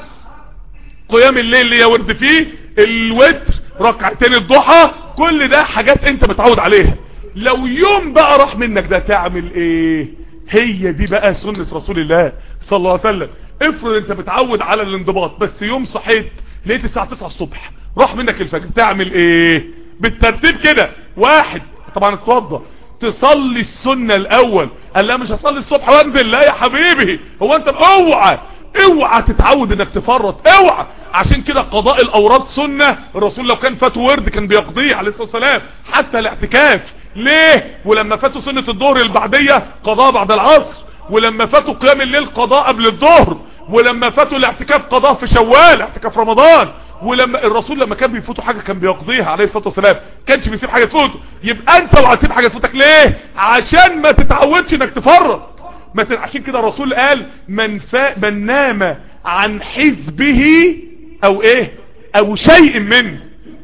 قيام الليل اللي ورد فيه الوتر ركعتين الضحى كل ده حاجات انت متعود عليها لو يوم بقى راح منك ده تعمل ايه هي دي بقى سنة رسول الله صلى الله عليه وسلم افرض انت متعود على الانضباط بس يوم صحيت لقيت الساعة 9 الصبح راح منك الفجر تعمل ايه بالترتيب كده واحد طبعا اتوضى تصلي السنة الاول قال لا مش هصلي الصبح وانزل لا يا حبيبي هو انت اوعى اوعى تتعود انك تفرط اوعى عشان كده قضاء الاوراد سنة الرسول لو كان فاته ورد كان بيقضيه عليه الصلاة والسلام حتى الاعتكاف ليه ولما فاتوا سنة الظهر البعدية قضاء بعد العصر ولما فاتوا قيام الليل قضاء قبل الظهر ولما فاتوا الاعتكاف قضاء في شوال اعتكاف رمضان ولما الرسول لما كان بيفوتوا حاجة كان بيقضيها عليه الصلاة والسلام كانش بيسيب حاجة تفوته يبقى انت لو هتسيب حاجة تفوتك ليه عشان ما تتعودش انك تفرط ما ت... عشان كده الرسول قال من, فا... من نام عن حزبه او ايه او شيء منه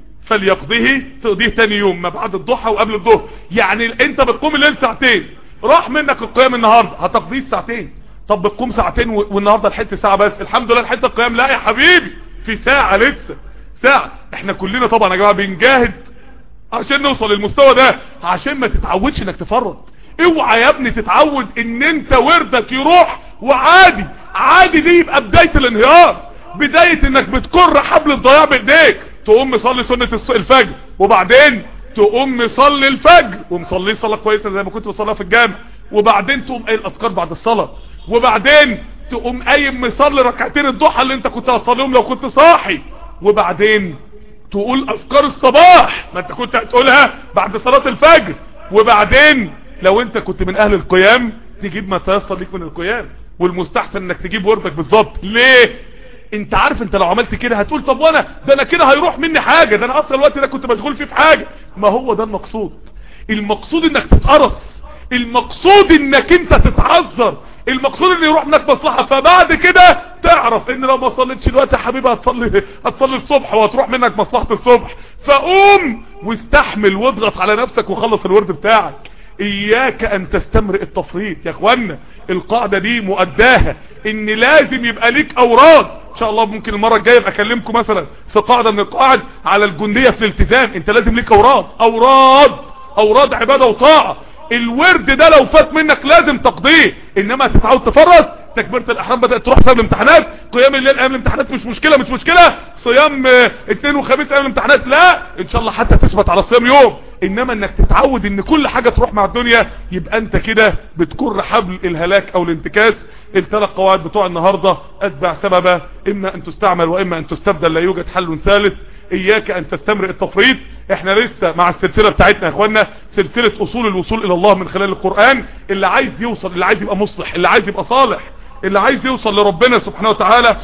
فليقضيه تقضيه تاني يوم ما بعد الضحى وقبل الظهر يعني انت بتقوم الليل ساعتين راح منك القيام النهاردة هتقضيه ساعتين طب بتقوم ساعتين والنهاردة لحقت ساعة بس الحمد لله لحقت القيام لا يا حبيبي في ساعة لسه ساعة احنا كلنا طبعا يا جماعة بنجاهد عشان نوصل للمستوى ده عشان ما تتعودش انك تفرط اوعى يا ابني تتعود ان انت وردك يروح وعادي عادي دي يبقى بداية الانهيار بداية انك بتكر حبل الضياع بايديك تقوم مصلي سنة الفجر وبعدين تقوم مصلي الفجر ومصلي صلاة كويسة زي ما كنت بصليها في الجامع وبعدين تقوم قايل الاذكار بعد الصلاة وبعدين تقوم قايم مصلي ركعتين الضحى اللي انت كنت هتصليهم لو كنت صاحي وبعدين تقول اذكار الصباح ما انت كنت هتقولها بعد صلاة الفجر وبعدين لو انت كنت من اهل القيام تجيب ما تيسر ليك من القيام والمستحسن انك تجيب وردك بالظبط ليه انت عارف انت لو عملت كده هتقول طب وانا ده انا كده هيروح مني حاجة ده انا اصلا الوقت ده كنت مشغول فيه في حاجة ما هو ده المقصود المقصود انك تتقرص المقصود انك انت تتعذر المقصود ان يروح منك مصلحة فبعد كده تعرف ان لو ما صليتش دلوقتي يا حبيبي هتصلي هتصلي الصبح وهتروح منك مصلحة الصبح فقوم واستحمل واضغط على نفسك وخلص الورد بتاعك اياك ان تستمرئ التفريط يا اخوانا القاعدة دي مؤداها ان لازم يبقى ليك اوراد ان شاء الله ممكن المرة الجاية ابقى اكلمكم مثلا في قاعدة من القواعد على الجندية في الالتزام انت لازم ليك اوراد اوراد اوراد عبادة وطاعة الورد ده لو فات منك لازم تقضيه انما تتعود تفرط تكبيرة الاحرام بدأت تروح بسبب الامتحانات قيام الليل ايام الامتحانات مش مشكلة مش مشكلة صيام اثنين وخميس ايام الامتحانات لا ان شاء الله حتى تثبت على صيام يوم انما انك تتعود ان كل حاجة تروح مع الدنيا يبقى انت كده بتكر حبل الهلاك او الانتكاس الثلاث قواعد بتوع النهاردة اتبع سببا اما ان تستعمل واما ان تستبدل لا يوجد حل ثالث اياك ان تستمرئ التفريط احنا لسه مع السلسلة بتاعتنا يا اخوانا سلسلة اصول الوصول الى الله من خلال القرآن اللي عايز يوصل اللي عايز يبقى مصلح اللي عايز يبقى صالح اللي عايز يوصل لربنا سبحانه وتعالى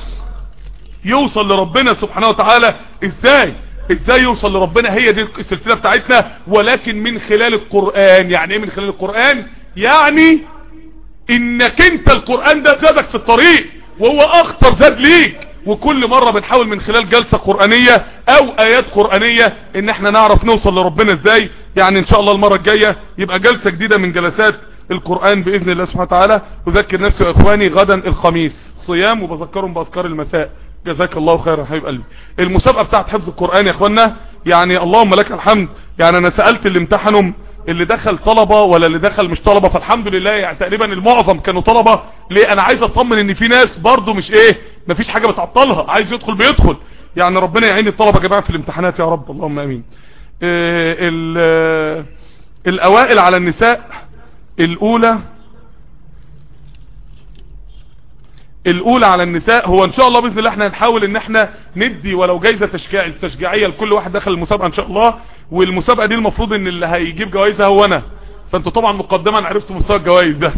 يوصل لربنا سبحانه وتعالى ازاي ازاي يوصل لربنا هي دي السلسلة بتاعتنا ولكن من خلال القرآن يعني ايه من خلال القرآن يعني انك انت القرآن ده زادك في الطريق وهو اخطر زاد ليك وكل مرة بنحاول من خلال جلسة قرآنية او ايات قرآنية ان احنا نعرف نوصل لربنا ازاي يعني ان شاء الله المرة الجاية يبقى جلسة جديدة من جلسات القرآن بإذن الله سبحانه وتعالى أذكر نفسي وإخواني غدا الخميس صيام وبذكرهم بأذكار المساء جزاك الله خيرا حبيب قلبي المسابقة بتاعت حفظ القرآن يا إخوانا يعني اللهم لك الحمد يعني أنا سألت اللي امتحنهم اللي دخل طلبة ولا اللي دخل مش طلبة فالحمد لله يعني تقريبا المعظم كانوا طلبة ليه أنا عايز أطمن إن في ناس برضو مش إيه مفيش حاجة بتعطلها عايز يدخل بيدخل يعني ربنا يعين الطلبة يا جماعة في الامتحانات يا رب اللهم أمين إيه الأوائل على النساء الأولى الأولى على النساء هو إن شاء الله بإذن الله احنا هنحاول إن احنا ندي ولو جايزة تشجيع تشجيعية لكل واحد دخل المسابقة إن شاء الله والمسابقة دي المفروض إن اللي هيجيب جوائزها هو أنا فأنتوا طبعا مقدما عرفتوا مستوى الجوائز ده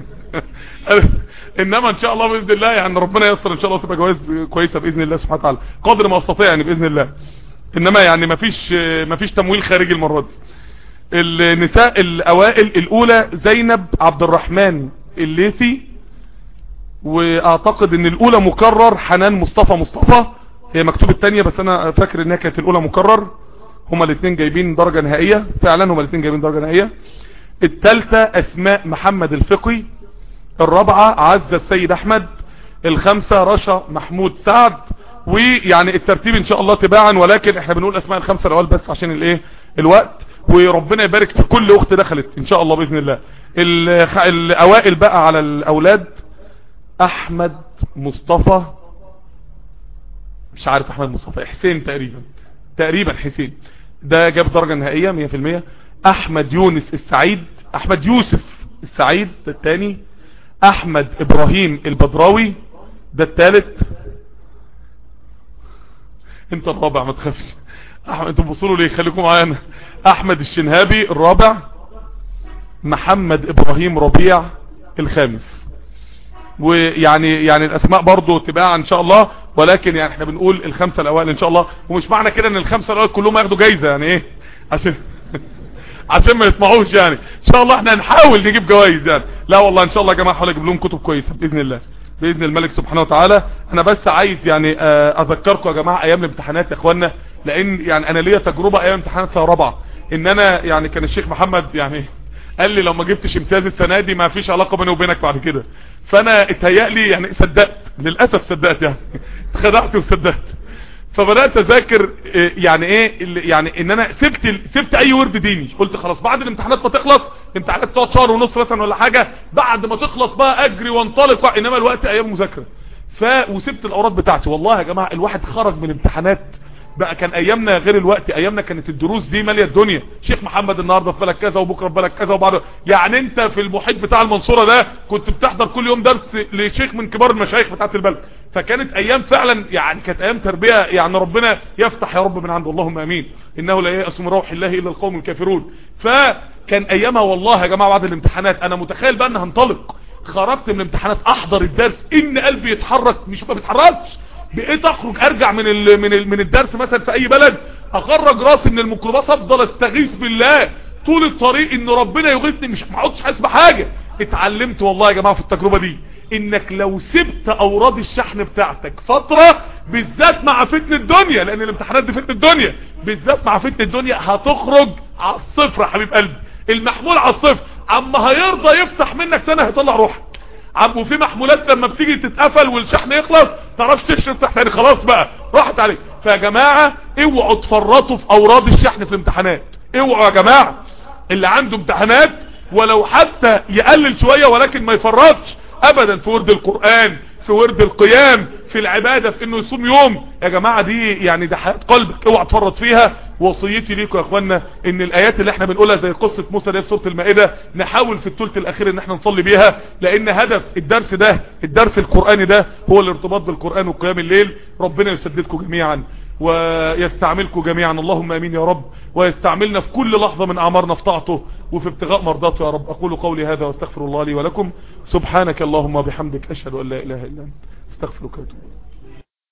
إنما إن شاء الله بإذن الله يعني ربنا ييسر إن شاء الله تبقى جوائز كويسة بإذن الله سبحانه وتعالى قدر ما أستطيع يعني بإذن الله إنما يعني مفيش مفيش تمويل خارجي المرة دي النساء الاوائل الاولى زينب عبد الرحمن الليثي واعتقد ان الاولى مكرر حنان مصطفى مصطفى هي مكتوب التانية بس انا فاكر انها كانت الاولى مكرر هما الاثنين جايبين درجة نهائية فعلا هما الاثنين جايبين درجة نهائية الثالثة اسماء محمد الفقي الرابعة عزة السيد احمد الخامسة رشا محمود سعد ويعني الترتيب ان شاء الله تباعا ولكن احنا بنقول اسماء الخمسة الاول بس عشان الايه الوقت وربنا يبارك في كل اخت دخلت ان شاء الله باذن الله الاوائل بقى على الاولاد احمد مصطفى مش عارف احمد مصطفى حسين تقريبا تقريبا حسين ده جاب درجة نهائية 100% احمد يونس السعيد احمد يوسف السعيد ده الثاني احمد ابراهيم البدراوي ده الثالث انت الرابع ما تخافش احمد انتوا بصوا ليه خليكم معانا احمد الشنهابي الرابع محمد ابراهيم ربيع الخامس ويعني يعني الاسماء برضو تباع ان شاء الله ولكن يعني احنا بنقول الخمسه الاوائل ان شاء الله ومش معنى كده ان الخمسه الاوائل كلهم ياخدوا جايزه يعني ايه عشان عشان ما يطمعوش يعني ان شاء الله احنا هنحاول نجيب جوائز يعني لا والله ان شاء الله يا جماعه هحاول اجيب لهم كتب كويسه باذن الله باذن الملك سبحانه وتعالى انا بس عايز يعني آه، اذكركم يا جماعه ايام الامتحانات يا اخوانا لان يعني انا ليا تجربه ايام امتحانات سنه رابعه ان انا يعني كان الشيخ محمد يعني قال لي لو ما جبتش امتياز السنه دي ما فيش علاقه بيني وبينك بعد كده فانا اتهيأ يعني صدقت للاسف صدقت يعني اتخدعت وصدقت فبدات اذاكر آه، يعني ايه اللي- يعني ان انا سبت ال- سبت اي ورد ديني قلت خلاص بعد الامتحانات ما تخلص الامتحانات تقعد شهر ونص مثلا ولا حاجه بعد ما تخلص بقى اجري وانطلق انما الوقت ايام مذاكره ف وسبت الاوراق بتاعتي والله يا جماعه الواحد خرج من الامتحانات بقى كان ايامنا غير الوقت ايامنا كانت الدروس دي ماليه الدنيا شيخ محمد النهارده في بالك كذا وبكره في بالك كذا وبعد يعني انت في المحيط بتاع المنصوره ده كنت بتحضر كل يوم درس لشيخ من كبار المشايخ بتاعت البلد فكانت ايام فعلا يعني كانت ايام تربيه يعني ربنا يفتح يا رب من عنده اللهم امين انه لا ييأس من روح الله الا القوم الكافرون فكان ايامها والله يا جماعه بعد الامتحانات انا متخيل بقى ان هنطلق خرجت من الامتحانات احضر الدرس ان قلبي يتحرك مش ما بيتحركش بقيت اخرج ارجع من ال من ال من الدرس مثلا في اي بلد اخرج راسي من الميكروباص افضل استغيث بالله طول الطريق ان ربنا يغيثني مش ما اقعدش حاسس بحاجه اتعلمت والله يا جماعه في التجربه دي انك لو سبت اوراد الشحن بتاعتك فتره بالذات مع فتنه الدنيا لان الامتحانات دي فتنه الدنيا بالذات مع فتنه الدنيا هتخرج على الصفر يا حبيب قلبي المحمول على الصفر اما هيرضى يفتح منك سنه هيطلع روحك عم وفي محمولات لما بتيجي تتقفل والشحن يخلص تعرفش تشرب تحت تاني خلاص بقى راحت عليك فيا جماعه اوعوا تفرطوا في اوراد الشحن في الامتحانات اوعوا يا جماعه اللي عنده امتحانات ولو حتى يقلل شويه ولكن ما يفرطش ابدا في ورد القران في ورد القيام في العباده في انه يصوم يوم يا جماعه دي يعني ده حياه قلبك اوعى تفرط فيها وصيتي ليكم يا اخوانا ان الايات اللي احنا بنقولها زي قصه موسى دي في سوره المائده نحاول في الثلث الاخير ان احنا نصلي بيها لان هدف الدرس ده الدرس القراني ده هو الارتباط بالقران وقيام الليل ربنا يسددكم جميعا ويستعملكم جميعا اللهم امين يا رب ويستعملنا في كل لحظة من اعمارنا في طاعته وفي ابتغاء مرضاته يا رب اقول قولي هذا واستغفر الله لي ولكم سبحانك اللهم وبحمدك اشهد ان لا اله الا انت استغفرك واتوب إليك